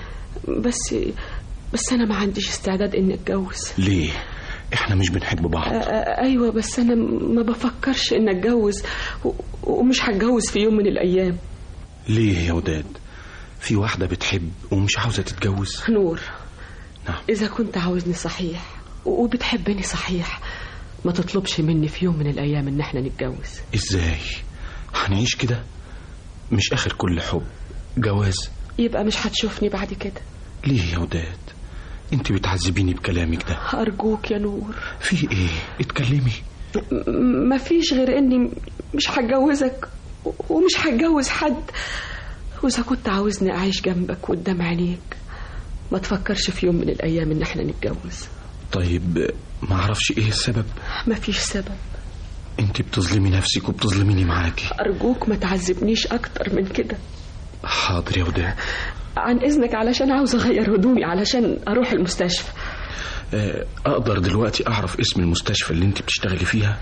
Speaker 7: بس بس أنا ما عنديش استعداد إني أتجوز
Speaker 4: ليه احنا مش بنحب بعض
Speaker 7: آ- آ- أيوة بس أنا ما بفكرش إن أتجوز و- ومش هتجوز في يوم من الأيام
Speaker 4: ليه يا وداد في واحدة بتحب ومش عاوزة تتجوز
Speaker 7: نور
Speaker 4: نعم
Speaker 7: إذا كنت عاوزني صحيح و- وبتحبني صحيح ما تطلبش مني في يوم من الأيام إن احنا نتجوز
Speaker 4: ازاي هنعيش كده مش اخر كل حب جواز
Speaker 7: يبقى مش هتشوفني بعد كده
Speaker 4: ليه يا وداد انت بتعذبيني بكلامك ده
Speaker 7: أرجوك يا نور
Speaker 4: في ايه اتكلمي
Speaker 7: م- مفيش غير اني مش هتجوزك و- ومش هتجوز حد واذا كنت عاوزني اعيش جنبك قدام عينيك ما تفكرش في يوم من الايام ان احنا نتجوز
Speaker 4: طيب ما اعرفش ايه السبب
Speaker 7: مفيش سبب
Speaker 4: انت بتظلمي نفسك وبتظلميني معاكي
Speaker 7: ارجوك ما تعذبنيش اكتر من كده
Speaker 4: حاضر يا وداد
Speaker 7: عن اذنك علشان عاوز اغير هدومي علشان اروح المستشفى
Speaker 4: آه، اقدر دلوقتي اعرف اسم المستشفى اللي انت بتشتغلي فيها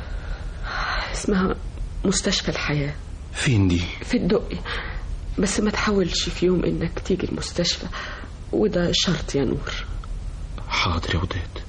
Speaker 7: اسمها مستشفى الحياه
Speaker 4: فين دي
Speaker 7: في الدقي بس ما تحاولش في يوم انك تيجي المستشفى وده شرط يا نور
Speaker 4: حاضر يا وداد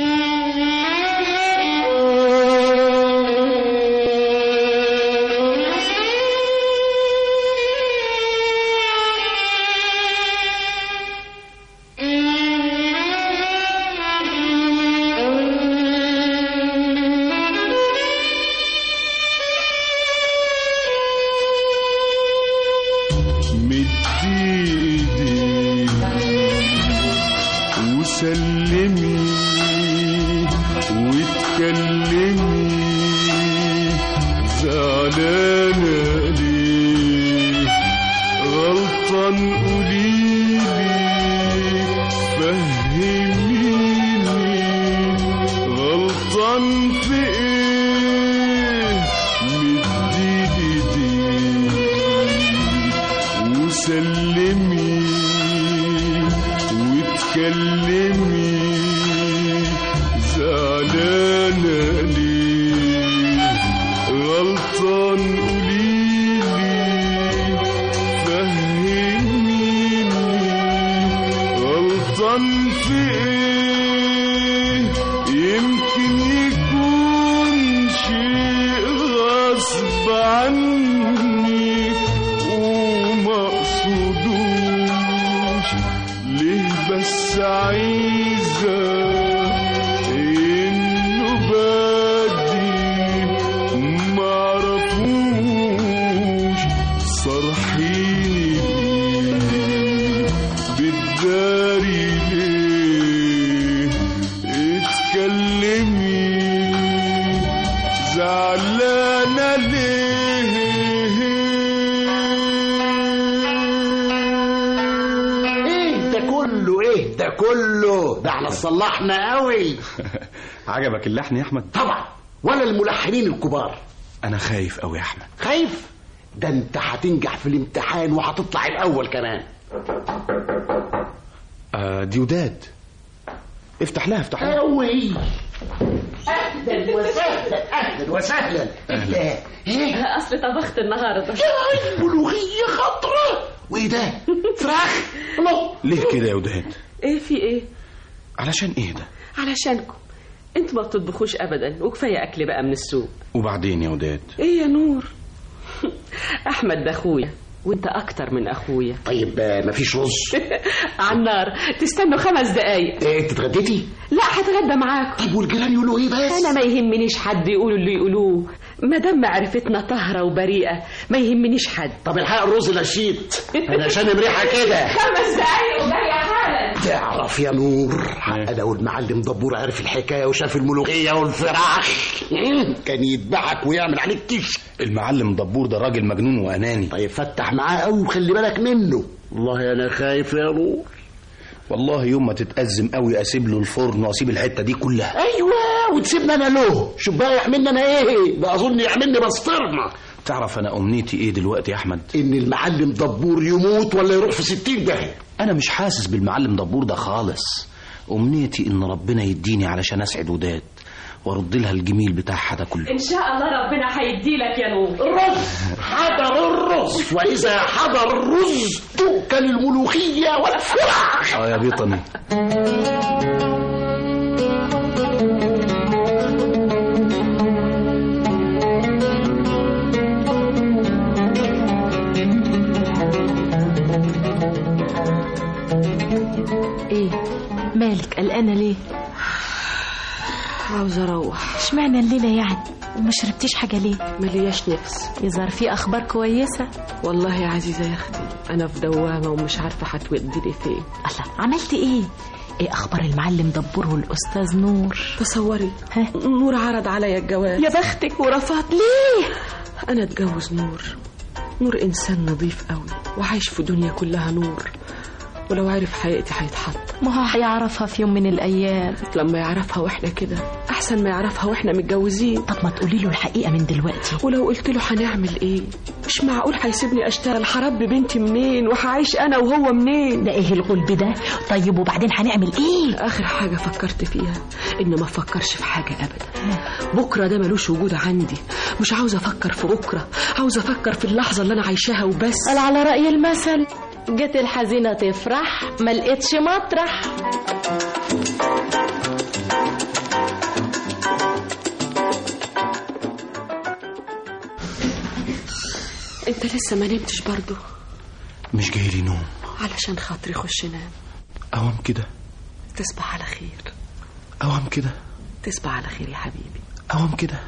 Speaker 3: مدي ايديك وسلمي واتكلمي زعلانة ليه غلطان قوليلي فهميني غلطان في ايه مدي ايديك وسلمي واتكلمي زعلانة ليه غلطان قولي في ايه يمكن يكون شيء غصب عني ومقصودوش ليه بس عايزة انه بدي معرفوش صرحيني بيه بالداري ليه اتكلمي زعلانة ليه
Speaker 5: ايه ده كله ايه ده كله ده احنا صلحنا قوي
Speaker 4: عجبك اللحن يا احمد
Speaker 5: طبعا ولا الملحنين الكبار
Speaker 4: انا خايف قوي يا احمد
Speaker 5: خايف ده انت هتنجح في الامتحان وهتطلع الاول كمان
Speaker 4: آه دي وداد افتح لها افتح لها
Speaker 5: قوي اهلا وسهلا اهلا وسهلا اهلا ايه
Speaker 7: اصل طبخت النهارده
Speaker 5: يا ملوخيه خضراء وايه ده فراخ الله
Speaker 4: ليه كده يا وداد
Speaker 7: ايه في ايه
Speaker 4: علشان ايه ده
Speaker 7: علشانكم انتوا ما بتطبخوش ابدا وكفايه اكل بقى من السوق
Speaker 4: وبعدين يا وداد
Speaker 7: ايه يا نور احمد ده اخويا وانت اكتر من اخويا
Speaker 5: طيب آه، مفيش رز
Speaker 7: على النار تستنوا خمس دقايق
Speaker 5: ايه انت اتغديتي
Speaker 7: لا هتغدى معاكم
Speaker 5: طب والجيران يقولوا ايه بس
Speaker 7: انا ما يهمنيش حد يقول اللي يقولوه ما دام معرفتنا طاهره وبريئه ما يهمنيش حد
Speaker 5: طب الحق الرز نشيط انا عشان مريحه كده
Speaker 7: خمس دقايق وجايه حالا
Speaker 5: تعرف يا نور حق لو المعلم دبور عرف الحكايه وشاف الملوخيه والفراخ مم، كان يذبحك ويعمل عليك كش
Speaker 4: المعلم دبور ده راجل مجنون واناني
Speaker 5: طيب فتح معاه قوي وخلي بالك منه والله انا خايف يا نور
Speaker 4: والله يوم ما تتأزم قوي اسيب له الفرن واسيب الحته دي كلها
Speaker 5: ايوه وتسيبني انا له شوف بقى يعملني انا ايه ده اظن يعملني بسطرمه
Speaker 4: تعرف انا امنيتي ايه دلوقتي يا احمد
Speaker 5: ان المعلم دبور يموت ولا يروح في ستين داهيه
Speaker 4: انا مش حاسس بالمعلم دبور ده خالص امنيتي ان ربنا يديني علشان اسعد وداد وارد لها الجميل بتاعها ده كله
Speaker 7: ان شاء الله ربنا هيديلك يا نور
Speaker 5: الرز حضر الرز واذا حضر الرز تؤكل الملوخيه والفراخ
Speaker 4: اه يا بيطني
Speaker 8: ايه مالك قلقانه ليه
Speaker 7: عاوزه اروح
Speaker 8: اشمعنى الليله يعني وما شربتيش حاجه ليه
Speaker 7: ملياش نفس
Speaker 8: يظهر في اخبار كويسه
Speaker 7: والله يا عزيزه يا اختي انا في دوامه ومش عارفه هتوديني فين
Speaker 8: الله عملت ايه ايه اخبار المعلم دبور والاستاذ نور
Speaker 7: تصوري
Speaker 8: ها؟
Speaker 7: نور عرض عليا الجواز
Speaker 8: يا بختك
Speaker 7: ورفضت ليه انا اتجوز نور نور انسان نظيف قوي وعايش في دنيا كلها نور ولو عرف حقيقتي هيتحط
Speaker 8: ما هو هيعرفها في يوم من الايام
Speaker 7: لما يعرفها واحنا كده احسن ما يعرفها واحنا متجوزين
Speaker 8: طب ما تقولي له الحقيقه من دلوقتي
Speaker 7: ولو قلت له هنعمل ايه مش معقول هيسيبني اشتغل هربي بنتي منين وهعيش انا وهو منين
Speaker 8: ده ايه الغلب ده طيب وبعدين هنعمل ايه
Speaker 7: اخر حاجه فكرت فيها ان ما افكرش في حاجه ابدا بكره ده ملوش وجود عندي مش عاوزه افكر في بكره عاوزه افكر في اللحظه اللي انا عايشاها وبس
Speaker 8: قال على رأي المثل جت الحزينة تفرح ما لقيتش مطرح
Speaker 7: انت لسه ما نمتش برضو
Speaker 4: مش جاي لي نوم
Speaker 7: علشان خاطري خش نام
Speaker 4: اوام كده
Speaker 7: تصبح على خير
Speaker 4: اوام كده
Speaker 7: تصبح على خير يا حبيبي
Speaker 4: اوام كده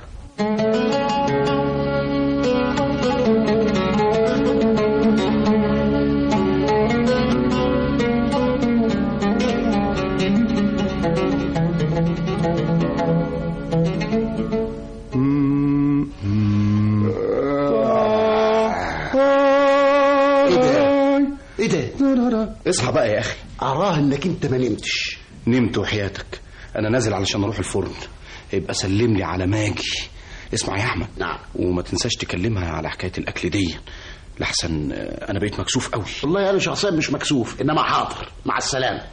Speaker 5: ايه ده ايه ده
Speaker 4: اصحى بقى يا اخي
Speaker 5: اراه انك انت ما نمتش
Speaker 4: نمت وحياتك انا نازل علشان اروح الفرن يبقى سلم لي على ماجي اسمع يا احمد
Speaker 5: نعم.
Speaker 4: وما تنساش تكلمها على حكايه الاكل دي لحسن آه، انا بقيت مكسوف قوي
Speaker 5: والله انا شخصيا مش مكسوف انما حاضر مع السلامه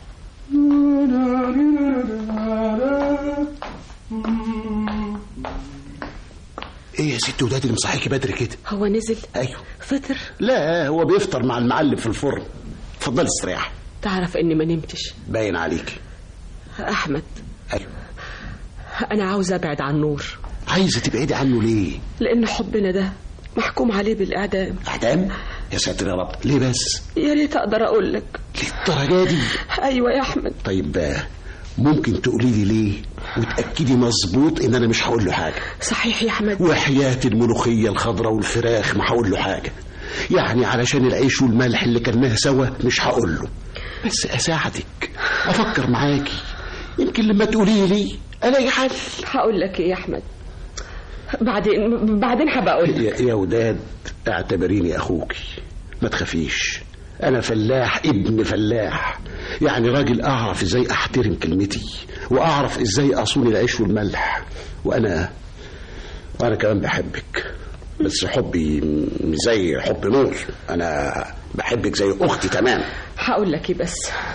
Speaker 5: ايه يا ست وداد اللي مصحيكي بدري كده
Speaker 7: هو نزل
Speaker 5: ايوه
Speaker 7: فطر
Speaker 5: لا هو بيفطر مع المعلم في الفرن اتفضلي استريح
Speaker 7: تعرف اني ما نمتش
Speaker 5: باين عليك
Speaker 7: احمد
Speaker 5: ايوه
Speaker 7: انا عاوز ابعد عن نور
Speaker 5: عايزه تبعدي عنه ليه
Speaker 7: لان حبنا ده محكوم عليه بالاعدام
Speaker 5: اعدام يا ساتر يا رب ليه بس
Speaker 7: يا ريت اقدر اقول لك
Speaker 5: للدرجه دي
Speaker 7: ايوه يا احمد
Speaker 5: طيب آه، ممكن تقولي لي ليه وتاكدي مظبوط ان انا مش هقول له حاجه
Speaker 7: صحيح يا احمد
Speaker 5: وحياة الملوخية الخضراء والفراخ ما هقول له حاجة يعني علشان العيش والملح اللي كلناه سوا مش هقول له بس أساعدك أفكر معاكي يمكن لما تقولي لي ألاقي حل
Speaker 7: هقول لك ايه يا احمد بعدين بعدين هبقى اقول لك
Speaker 5: يا, يا وداد اعتبريني أخوكي ما تخافيش أنا فلاح ابن فلاح يعني راجل أعرف إزاي أحترم كلمتي وأعرف إزاي أصون العيش والملح وأنا وأنا كمان بحبك بس حبي مش زي حب نور أنا بحبك زي أختي تمام
Speaker 7: هقول لك ايه بس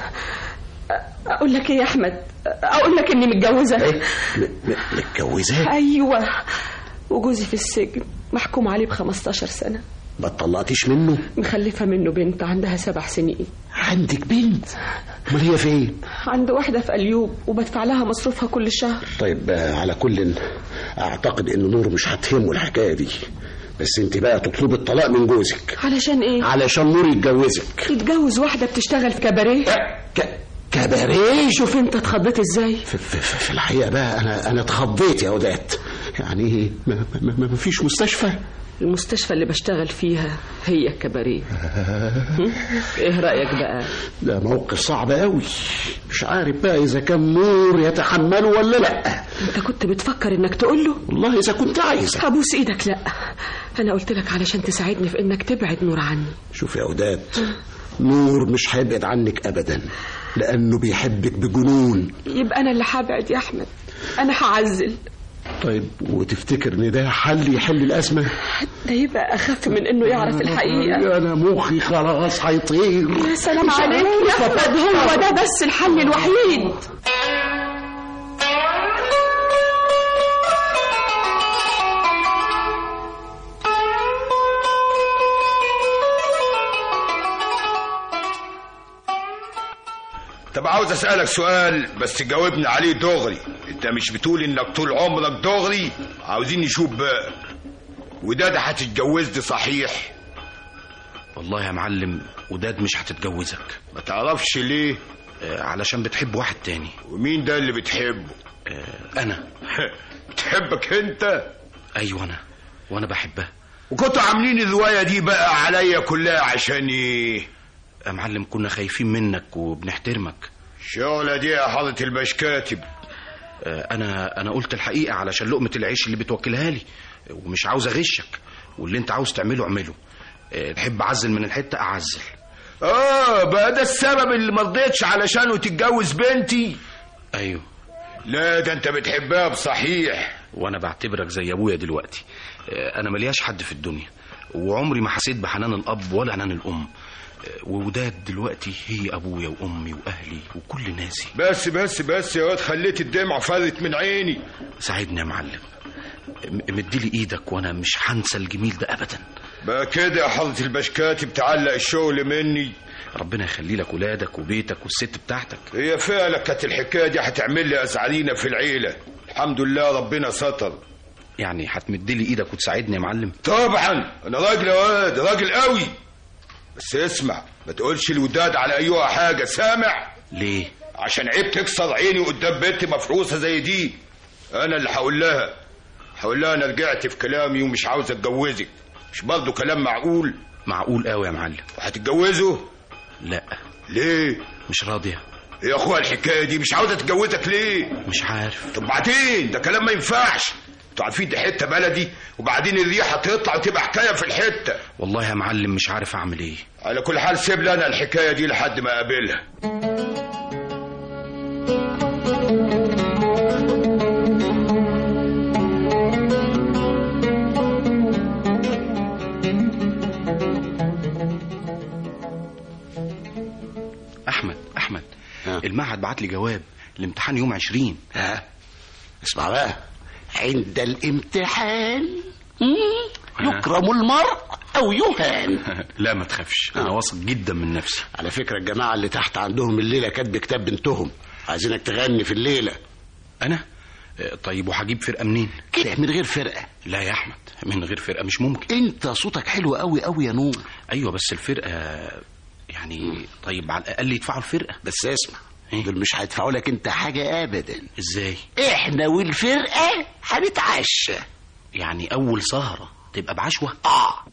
Speaker 7: اقول لك ايه يا احمد اقول لك اني متجوزه
Speaker 5: إيه؟ م- م- متجوزة
Speaker 7: ايوه وجوزي في السجن محكوم عليه ب 15 سنه
Speaker 5: ما اتطلقتيش منه
Speaker 7: مخلفه منه بنت عندها سبع سنين
Speaker 5: عندك بنت امال هي فين
Speaker 7: عند واحده في اليوب وبدفع لها مصروفها كل شهر
Speaker 5: طيب آه، على كل اعتقد ان نور مش هتهمه الحكايه دي بس انت بقى تطلبي الطلاق من جوزك
Speaker 7: علشان ايه
Speaker 5: علشان نور يتجوزك
Speaker 7: يتجوز واحده بتشتغل في كباريه
Speaker 5: ك... كباريه
Speaker 7: شوف انت اتخضيت ازاي
Speaker 5: في, في, في, في الحقيقه بقى انا انا اتخضيت يا وداد يعني ما, ما, ما, ما فيش مستشفى
Speaker 7: المستشفى اللي بشتغل فيها هي الكباريه هم؟ ايه رايك بقى
Speaker 5: ده موقف صعب قوي مش عارف بقى اذا كان نور يتحمله ولا لا
Speaker 7: انت كنت بتفكر انك تقول له
Speaker 5: والله اذا كنت عايزه
Speaker 7: ابوس ايدك لا انا قلت لك علشان تساعدني في انك تبعد نور عني
Speaker 5: شوف يا وداد نور مش هيبعد عنك ابدا لانه بيحبك بجنون
Speaker 7: يبقى انا اللي هبعد يا احمد انا هعزل
Speaker 5: طيب وتفتكر ان ده حل يحل الازمه
Speaker 7: ده يبقى اخف من انه يعرف الحقيقه
Speaker 5: انا مخي خلاص هيطير
Speaker 7: يا سلام عليك يا احمد هو ده بس الحل الوحيد
Speaker 6: طب عاوز اسالك سؤال بس تجاوبني عليه دغري انت مش بتقول انك طول عمرك دغري عاوزين نشوف بقى وده ده هتتجوزني صحيح
Speaker 9: والله يا معلم وداد مش هتتجوزك
Speaker 6: ما تعرفش ليه
Speaker 9: آه، علشان بتحب واحد تاني
Speaker 6: ومين ده اللي بتحبه
Speaker 9: آه، انا
Speaker 6: بتحبك انت
Speaker 9: ايوه انا وانا بحبها
Speaker 6: وكنتوا عاملين الروايه دي بقى عليا كلها عشان ايه
Speaker 9: يا معلم كنا خايفين منك وبنحترمك
Speaker 6: الشغله دي يا حضره البشكاتب
Speaker 9: آه، انا انا قلت الحقيقه علشان لقمه العيش اللي بتوكلها لي ومش عاوز اغشك واللي انت عاوز تعمله اعمله آه، تحب اعزل من الحته اعزل
Speaker 6: اه بقى ده السبب اللي ما رضيتش علشانه تتجوز بنتي
Speaker 9: ايوه
Speaker 6: لا ده انت بتحبها بصحيح
Speaker 9: وانا بعتبرك زي ابويا دلوقتي آه، انا ملياش حد في الدنيا وعمري ما حسيت بحنان الاب ولا حنان الام آه، ووداد دلوقتي هي ابويا وامي واهلي وكل ناسي
Speaker 6: بس بس بس يا واد خليت الدمع فرت من عيني
Speaker 9: ساعدني يا معلم م- مديلي ايدك وانا مش هنسى الجميل ده ابدا
Speaker 6: بقى كده يا حضرة البشكاتب تعلق الشغل مني
Speaker 9: ربنا يخلي لك ولادك وبيتك والست بتاعتك
Speaker 6: هي فعلا كانت الحكايه دي هتعمل لي ازعرينا في العيله الحمد لله ربنا ستر
Speaker 9: يعني هتمدلي ايدك وتساعدني يا معلم
Speaker 6: طبعا انا راجل يا واد راجل قوي بس اسمع ما تقولش الوداد على ايها حاجه سامع
Speaker 9: ليه
Speaker 6: عشان عيب تكسر عيني قدام بنت مفروسه زي دي انا اللي هقول لها هقول لها انا رجعت في كلامي ومش عاوز اتجوزك مش برضه كلام معقول
Speaker 9: معقول قوي يا معلم
Speaker 6: وهتتجوزه
Speaker 9: لا
Speaker 6: ليه
Speaker 9: مش راضيه
Speaker 6: يا اخويا الحكايه دي مش عاوزه تتجوزك ليه
Speaker 9: مش عارف
Speaker 6: طب بعدين ده كلام ما ينفعش انتوا عارفين دي حته بلدي وبعدين الريحه تطلع وتبقى حكايه في الحته
Speaker 9: والله يا معلم مش عارف اعمل ايه
Speaker 6: على كل حال سيب لي انا الحكايه دي لحد ما اقابلها
Speaker 9: احمد احمد
Speaker 5: ها.
Speaker 9: المعهد بعت لي جواب الامتحان يوم عشرين
Speaker 5: ها اسمع بقى عند الامتحان مم،
Speaker 9: ها.
Speaker 5: يكرم المرء او يهان
Speaker 9: لا ما تخافش انا واثق جدا من نفسي
Speaker 5: على فكره الجماعه اللي تحت عندهم الليله كاتب كتاب بنتهم عايزينك تغني في الليله
Speaker 9: انا آه، طيب وهجيب فرقه منين
Speaker 5: كده من غير فرقه
Speaker 9: لا يا احمد من غير فرقه مش ممكن
Speaker 5: انت صوتك حلو قوي قوي يا نور
Speaker 9: ايوه بس الفرقه يعني طيب على الاقل يدفعوا الفرقه
Speaker 5: بس اسمع
Speaker 9: إيه؟
Speaker 5: دول مش هيدفعوا لك انت حاجه ابدا
Speaker 9: ازاي
Speaker 5: احنا والفرقه هنتعشى
Speaker 9: يعني اول سهره تبقى بعشوه
Speaker 5: اه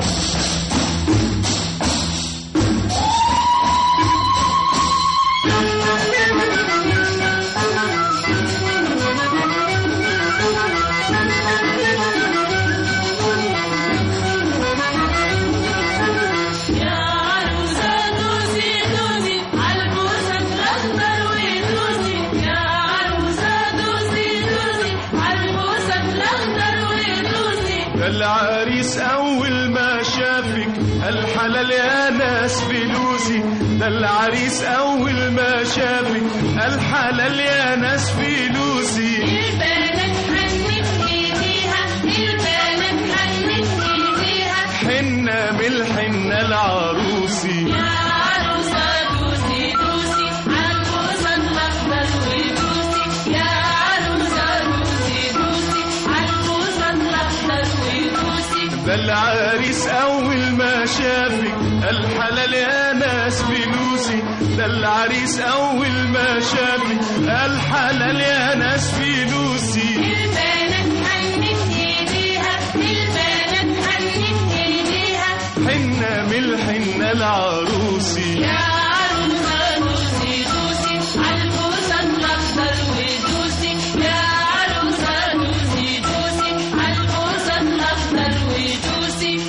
Speaker 10: يا عروسة دوسي دوسي عالبوسة الأخضر ودوسي يا عروسة دوسي دوسي عالبوسة الأخضر ودوسي
Speaker 3: ده العريس اول ما شافك الحلال يا ناس فلوسي ده العريس اول ما شافك الحلال يا ناس فلوسي
Speaker 10: البنات حنت ايديها البنات حنت ايديها
Speaker 3: حنة من الحنة العروسي
Speaker 10: يا عروسة دوسي دوسي عالبوسة الأخضر ودوسي يا عروسة دوسي دوسي عالبوسة الأخضر ودوسي
Speaker 3: ده العريس اول ما شافك الحلال يا ناس فلوسي ده العريس اول ما شافك الحلال يا ناس فلوسي
Speaker 10: البنات حنت ايديها البنات حنت ايديها
Speaker 3: حنة من الحنة العروسي
Speaker 10: يا عروسة دوسي دوسي عالبوسة الأخضر ودوسي يا عروسة دوسي دوسي عالبوسة الأخضر ودوسي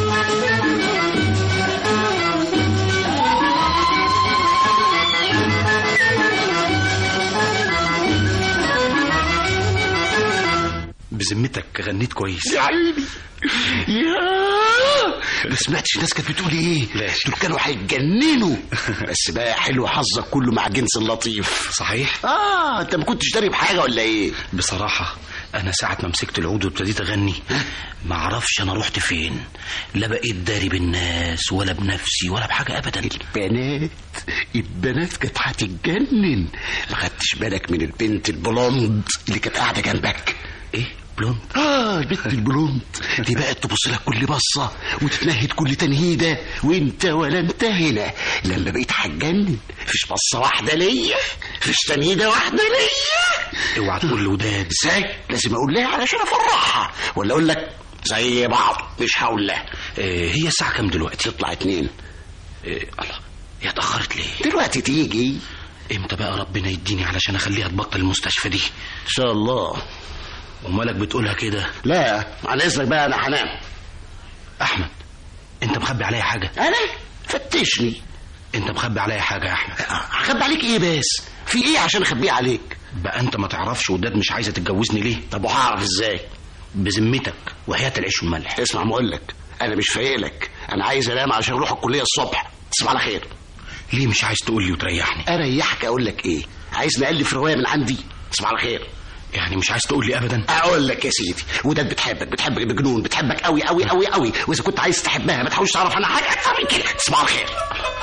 Speaker 9: بذمتك غنيت كويس
Speaker 5: يا عيني يا ما سمعتش الناس كانت بتقول ايه
Speaker 9: لا.
Speaker 5: دول كانوا هيتجننوا بس بقى حلو حظك كله مع جنس اللطيف
Speaker 9: صحيح
Speaker 5: اه انت ما كنتش داري بحاجه ولا ايه
Speaker 9: بصراحة أنا ساعة ما مسكت العود وابتديت أغني ما أعرفش أنا رحت فين لا بقيت داري بالناس ولا بنفسي ولا بحاجة أبدا
Speaker 5: البنات البنات كانت هتتجنن ما خدتش بالك من البنت البلوند اللي كانت قاعده جنبك
Speaker 9: إيه بلوند
Speaker 5: اه البنت البلوند دي بقت تبص لك كل بصه وتتنهد كل تنهيده وانت ولا انت هنا لما بقيت هتجنن فيش بصه واحده ليا فيش تنهيده واحده ليا
Speaker 9: اوعى تقول لوداد
Speaker 5: ازاي لازم اقول لها علشان افرحها ولا اقول لك زي بعض مش هقول لها
Speaker 9: إيه هي الساعة كام دلوقتي
Speaker 5: تطلع اتنين
Speaker 9: إيه الله هي اتأخرت ليه
Speaker 5: دلوقتي تيجي
Speaker 9: امتى بقى ربنا يديني علشان اخليها تبطل المستشفى دي
Speaker 5: ان شاء الله
Speaker 9: ومالك بتقولها كده
Speaker 5: لا عن اذنك بقى انا هنام
Speaker 9: احمد انت مخبي عليا حاجة
Speaker 5: انا فتشني
Speaker 9: انت مخبي عليا حاجة يا احمد
Speaker 5: هخبي عليك ايه بس في ايه عشان اخبيه عليك
Speaker 9: بقى انت ما تعرفش وداد مش عايزة تتجوزني ليه
Speaker 5: طب وهعرف ازاي
Speaker 9: بذمتك وحياة العيش والملح
Speaker 5: اسمع ما اقول لك انا مش فايق لك انا عايز انام عشان اروح الكليه الصبح تصبح على خير
Speaker 9: ليه مش عايز تقول لي وتريحني
Speaker 5: اريحك اقول لك ايه عايز نالف روايه من عندي تصبح على خير
Speaker 9: يعني مش عايز تقول لي ابدا
Speaker 5: اقول لك يا سيدي وداد بتحبك بتحبك بجنون بتحبك قوي قوي قوي قوي واذا كنت عايز تحبها ما تحاولش تعرف عنها حاجه اكتر من كده تصبح على خير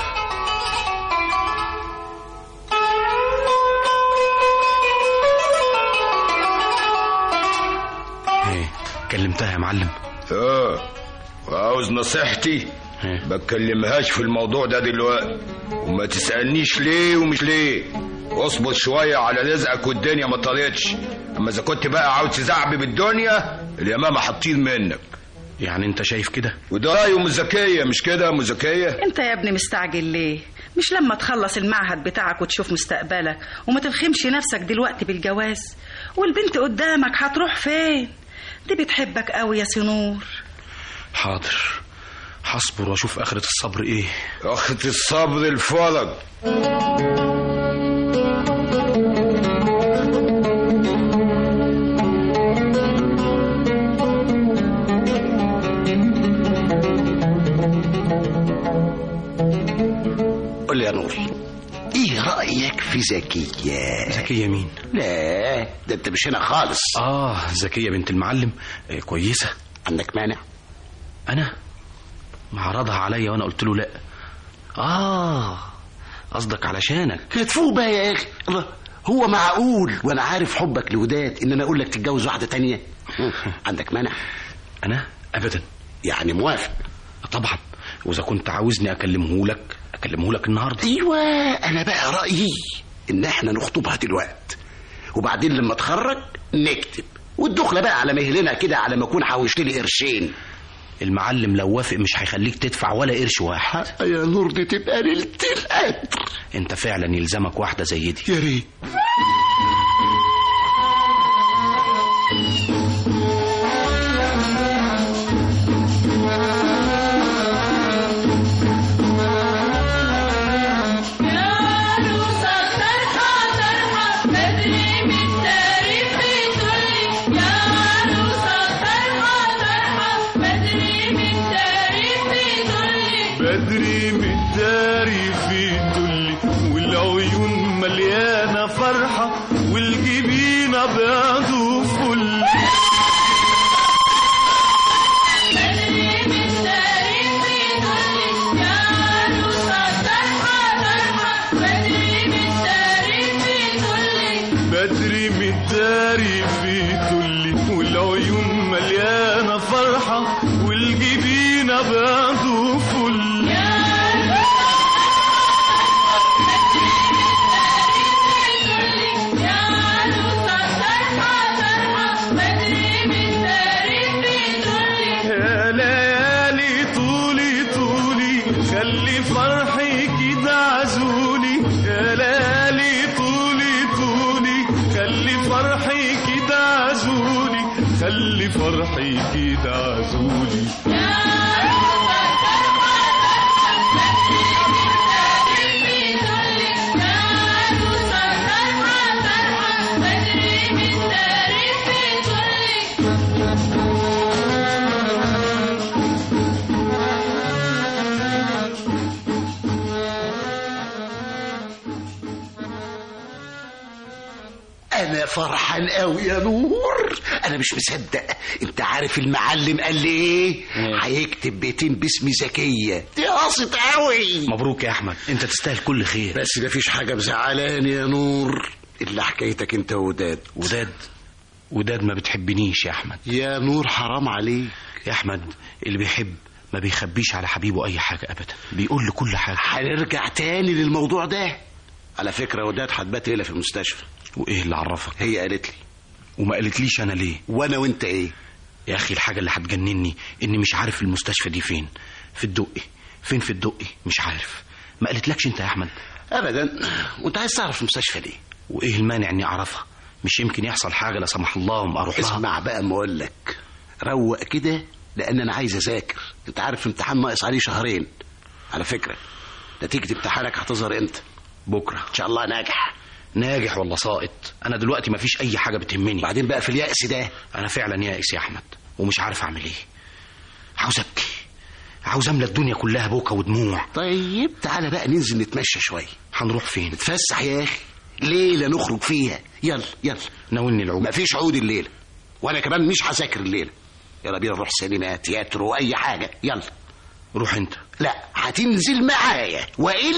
Speaker 9: ايه كلمتها يا معلم
Speaker 6: اه وعاوز نصيحتي
Speaker 9: إيه؟
Speaker 6: ما تكلمهاش في الموضوع ده دلوقتي وما تسألنيش ليه ومش ليه واصبر شوية على رزقك والدنيا ما طارتش اما اذا كنت بقى عاوز تزعبي بالدنيا اليمامة حاطين منك
Speaker 9: يعني انت شايف كده
Speaker 6: وده رأيه مزكية مش كده مزكية
Speaker 11: انت يا ابني مستعجل ليه مش لما تخلص المعهد بتاعك وتشوف مستقبلك وما تلخمش نفسك دلوقتي بالجواز والبنت قدامك هتروح فين دي بتحبك قوي يا سنور
Speaker 9: حاضر هصبر واشوف اخرة الصبر ايه
Speaker 6: اخت الصبر الفرج
Speaker 5: قول لي يا نور ايه رايك في زكيه
Speaker 9: زكية مين
Speaker 5: لا ده انت مش هنا خالص
Speaker 9: اه زكية بنت المعلم إيه كويسة
Speaker 5: عندك مانع
Speaker 9: انا معرضها عليا وانا قلت له لا اه قصدك علشانك
Speaker 5: تفوق بقى يا اخي الله هو معقول وانا عارف حبك لوداد ان انا اقول لك تتجوز واحده تانية عندك مانع
Speaker 9: انا ابدا
Speaker 5: يعني موافق
Speaker 9: طبعا واذا كنت عاوزني اكلمه لك اكلمه لك النهارده
Speaker 5: ايوه انا بقى رايي ان احنا نخطبها دلوقتي وبعدين لما اتخرج نكتب والدخله بقى على مهلنا كده على ما اكون حوشت لي قرشين
Speaker 9: المعلم لو وافق مش هيخليك تدفع ولا قرش واحد
Speaker 5: يا نور دي تبقى ليله القدر
Speaker 9: انت فعلا يلزمك واحده زي دي
Speaker 5: يا ريت
Speaker 3: بدري متداري في دلي والعيون مليانة فرحة والجبين أبيض وفل بدري متداري في دلي والعيون مليانة فرحة والجبين أبيض وفل يا ليالي طولي طولي خلي فرحي كده عزولي يا ليالي طولي طولي خلي فرحي كده عزولي خلي فرحي كده عزولي
Speaker 5: انا فرحان قوي يا نور انا مش مصدق انت عارف المعلم قال لي ايه هيكتب بيتين باسم زكيه دي قاصد قوي
Speaker 9: مبروك يا احمد انت تستاهل كل خير
Speaker 5: بس مفيش حاجه مزعلاني يا نور الا حكايتك انت وداد
Speaker 9: وداد وداد ما بتحبنيش يا احمد
Speaker 5: يا نور حرام عليك
Speaker 9: يا احمد اللي بيحب ما بيخبيش على حبيبه اي حاجه ابدا بيقول له كل حاجه
Speaker 5: هنرجع تاني للموضوع ده على فكره وداد هتبات ليله في المستشفى
Speaker 9: وايه اللي عرفك
Speaker 5: هي قالت لي
Speaker 9: وما قالتليش انا ليه
Speaker 5: وانا وانت ايه
Speaker 9: يا اخي الحاجه اللي هتجنني اني مش عارف المستشفى دي فين في الدقي فين في الدقي مش عارف ما قالتلكش انت يا احمد
Speaker 5: ابدا وانت عايز تعرف المستشفى ليه
Speaker 9: وايه المانع اني اعرفها مش يمكن يحصل حاجه لا سمح الله وما اروح لها
Speaker 5: اسمع بقى ما اقول لك روق كده لان انا عايز اذاكر انت عارف الامتحان ناقص عليه شهرين على فكره نتيجه امتحانك هتظهر امتى
Speaker 9: بكره
Speaker 5: ان شاء الله ناجح
Speaker 9: ناجح ولا ساقط انا دلوقتي مفيش اي حاجه بتهمني
Speaker 5: بعدين بقى في اليأس ده
Speaker 9: انا فعلا يائس يا احمد ومش عارف اعمل ايه عاوز ابكي عاوز املى الدنيا كلها بوكا ودموع
Speaker 5: طيب تعالى بقى ننزل نتمشى شويه
Speaker 9: هنروح فين
Speaker 5: نتفسح يا اخي ليله نخرج فيها يلا يلا
Speaker 9: ناولني العود
Speaker 5: مفيش عود الليله وانا كمان مش هذاكر الليله يلا بينا نروح سينما تياتر واي حاجه يلا
Speaker 9: روح انت
Speaker 5: لا هتنزل معايا والا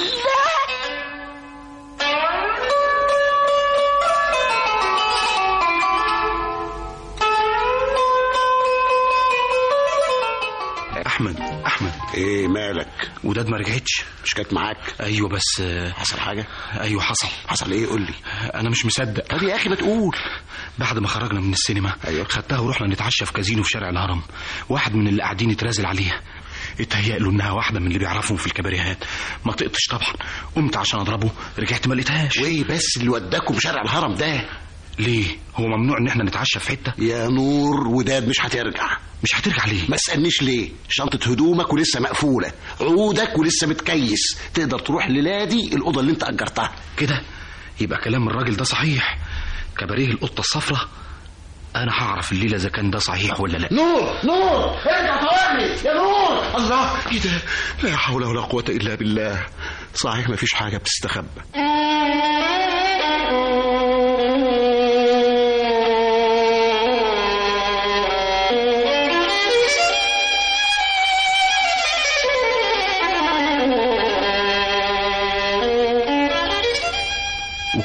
Speaker 9: احمد احمد
Speaker 5: ايه مالك
Speaker 9: وداد ما رجعتش
Speaker 5: مش كانت معاك
Speaker 9: ايوه بس آه،
Speaker 5: حصل حاجه
Speaker 9: ايوه حصل
Speaker 5: حصل ايه قول لي
Speaker 9: انا مش مصدق
Speaker 5: طب يا اخي ما تقول
Speaker 9: بعد ما خرجنا من السينما
Speaker 5: أيوة.
Speaker 9: خدتها ورحنا نتعشى في كازينو في شارع الهرم واحد من اللي قاعدين يترازل عليها اتهيأ له انها واحده من اللي بيعرفهم في الكباريهات ما طقتش طبعا قمت عشان اضربه رجعت ما لقيتهاش
Speaker 5: وايه بس اللي وداكم شارع الهرم ده
Speaker 9: ليه هو ممنوع ان احنا نتعشى في حته
Speaker 5: يا نور وداد مش هترجع
Speaker 9: مش هترجع ليه
Speaker 5: ما تسألنيش ليه شنطة هدومك ولسه مقفولة عودك ولسه متكيس تقدر تروح للادي الأوضة اللي انت أجرتها
Speaker 9: كده يبقى كلام الراجل ده صحيح كباريه القطه الصفراء انا هعرف الليله اذا كان ده صحيح ولا لا
Speaker 5: نور نور ارجع طوالي يا نور الله ايه ده لا حول ولا قوة إلا بالله صحيح مفيش حاجة بتستخبى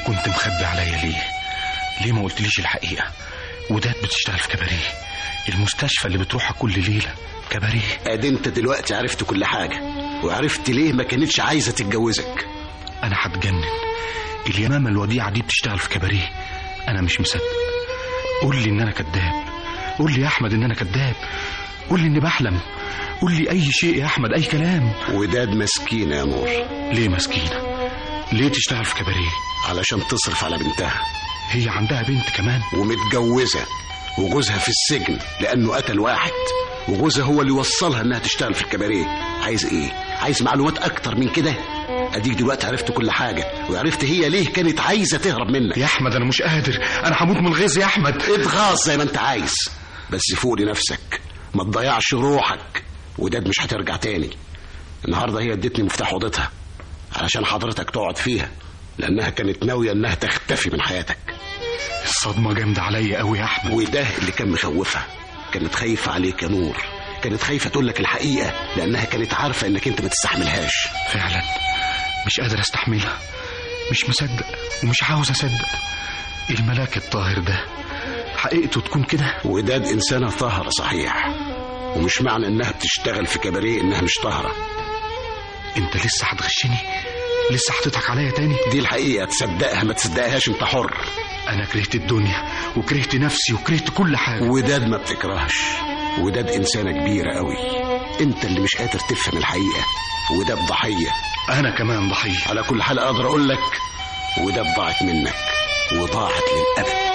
Speaker 9: وكنت مخبي عليا ليه ليه ما قلتليش الحقيقة وداد بتشتغل في كباريه المستشفى اللي بتروحها كل ليلة كباريه
Speaker 5: ادي انت دلوقتي عرفت كل حاجة وعرفت ليه ما كانتش عايزة تتجوزك
Speaker 9: أنا هتجنن اليمامة الوديعة دي بتشتغل في كباريه أنا مش مصدق قول لي إن أنا كذاب قول لي يا أحمد إن أنا كذاب قول لي إني بحلم قول لي أي شيء يا أحمد أي كلام
Speaker 5: وداد مسكينة يا نور
Speaker 9: ليه مسكينة ليه تشتغل في كباريه
Speaker 5: علشان تصرف على بنتها
Speaker 9: هي عندها بنت كمان
Speaker 5: ومتجوزة وجوزها في السجن لأنه قتل واحد وجوزها هو اللي وصلها إنها تشتغل في الكباريه عايز إيه؟ عايز معلومات أكتر من كده؟ أديك دلوقتي عرفت كل حاجة وعرفت هي ليه كانت عايزة تهرب منك
Speaker 9: يا أحمد أنا مش قادر أنا هموت من الغيظ يا أحمد
Speaker 5: اتغاظ زي ما أنت عايز بس فوق لنفسك ما تضيعش روحك وداد مش هترجع تاني النهارده هي ادتني مفتاح اوضتها علشان حضرتك تقعد فيها لانها كانت ناويه انها تختفي من حياتك
Speaker 9: الصدمة جامدة عليا قوي يا أحمد
Speaker 5: وده اللي كان مخوفها كانت خايفه عليك يا نور كانت خايفه تقول لك الحقيقه لانها كانت عارفه انك انت ما تستحملهاش
Speaker 9: فعلا مش قادر استحملها مش مصدق ومش عاوز اصدق الملاك الطاهر ده حقيقته تكون كده
Speaker 5: وداد انسانه طاهره صحيح ومش معنى انها بتشتغل في كباريه انها مش طاهره
Speaker 9: انت لسه هتغشني لسه هتضحك عليا تاني
Speaker 5: دي الحقيقه تصدقها ما تصدقهاش انت حر
Speaker 9: انا كرهت الدنيا وكرهت نفسي وكرهت كل حاجه
Speaker 5: وداد ما بتكرهش وداد انسانه كبيره قوي انت اللي مش قادر تفهم الحقيقه وداد ضحيه
Speaker 9: انا كمان ضحيه
Speaker 5: على كل حال اقدر اقول لك وداد ضاعت منك وضاعت للابد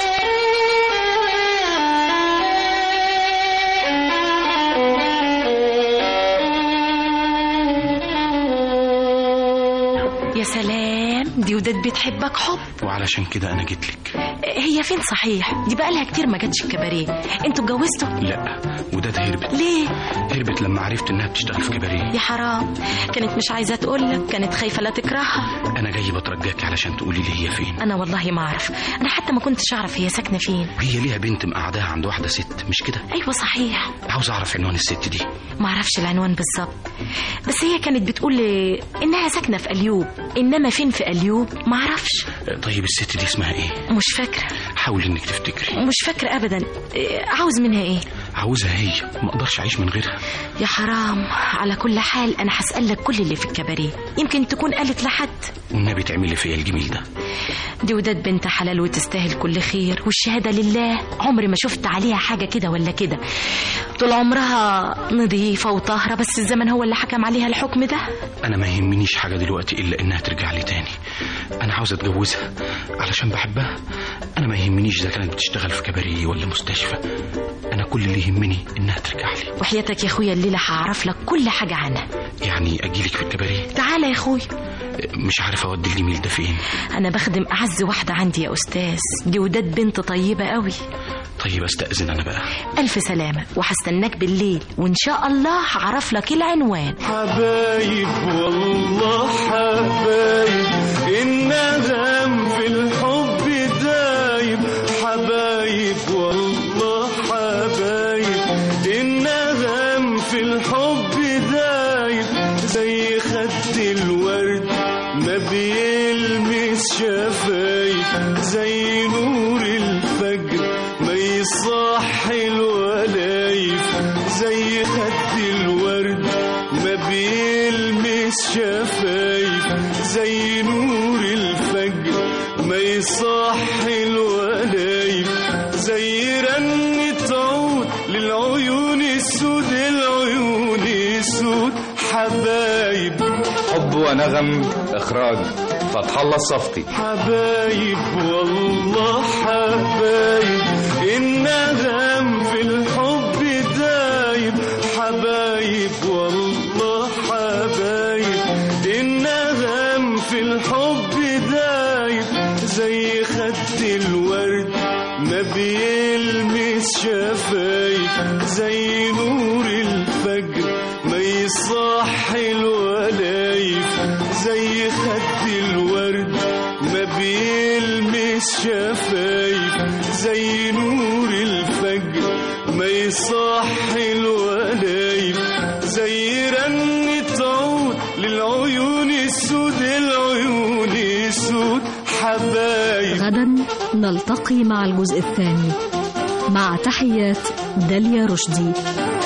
Speaker 8: يا سلام دي وداد بتحبك حب
Speaker 9: وعلشان كده انا جيت لك
Speaker 8: هي فين صحيح دي بقالها كتير ما جاتش الكباريه انتوا اتجوزتوا
Speaker 9: لا وداد هربت
Speaker 8: ليه
Speaker 9: هربت لما عرفت انها بتشتغل في كباريه
Speaker 8: يا حرام كانت مش عايزه تقولك كانت خايفه لا تكرهها
Speaker 9: انا جاي بترجاكي علشان تقولي لي هي فين
Speaker 8: انا والله ما اعرف انا حتى ما كنتش اعرف هي ساكنه فين
Speaker 9: هي ليها بنت مقعداها عند واحده ست مش كده
Speaker 8: ايوه صحيح
Speaker 9: عاوز اعرف عنوان الست دي
Speaker 8: ما اعرفش العنوان بالظبط بس هي كانت بتقول لي انها ساكنه في اليوب انما فين في اليوب ما اعرفش
Speaker 9: طيب الست دي اسمها ايه
Speaker 8: مش فاكره
Speaker 9: حاولي انك تفتكري
Speaker 8: مش فاكره ابدا إيه، عاوز منها ايه
Speaker 9: عاوزها هي ما اقدرش اعيش من غيرها
Speaker 8: يا حرام على كل حال انا هسألك كل اللي في الكباريه يمكن تكون قالت لحد
Speaker 9: والنبي تعملي فيا الجميل ده
Speaker 8: دي وداد بنت حلال وتستاهل كل خير والشهادة لله عمري ما شفت عليها حاجة كده ولا كده طول عمرها نظيفة وطاهرة بس الزمن هو اللي حكم عليها الحكم ده
Speaker 9: انا ما يهمنيش حاجه دلوقتي الا انها ترجع لي تاني انا عاوز اتجوزها علشان بحبها انا ما يهمنيش اذا كانت بتشتغل في كباريه ولا مستشفى انا كل اللي يهمني انها ترجع لي
Speaker 8: وحياتك يا اخويا الليلة هعرف لك كل حاجة عنها
Speaker 9: يعني اجيلك في الكباريه
Speaker 8: تعالى يا اخويا
Speaker 9: مش عارف اودي الجميل ده فين
Speaker 8: انا بخدم اعز واحدة عندي يا استاذ دي وداد بنت طيبة قوي
Speaker 9: طيب استاذن انا بقى
Speaker 8: الف سلامة وهستناك بالليل وان شاء الله هعرف لك العنوان
Speaker 3: حبايب والله حبايب الندم في الحب دايب حبايب والله حبايب الندم في الحب دايب زي خد الورد ما بيلمس شفايف زي نور الفجر ما يصحي الولايف زي خد الورد ما بيلمس شفايف زي نور الفجر ما يصحي الولايف زي رنة عود للعيون السود العيون السود حبايب
Speaker 12: حب ونغم إخراج فتح الله الصفتي
Speaker 3: حبايب والله حبايب الندم في الحب دايب حبايب والله حبايب الندم في الحب دايب زي خد الورد ما بيلمس شفايف زي نور الفجر ما يصحي الولايف زي خد الورد ما بيلمس شفايف زي نور الفجر ما يصحي الولايف زي رنة عود للعيون السود العيون السود الحبايب
Speaker 13: غدا نلتقي مع الجزء الثاني مع تحيات داليا رشدي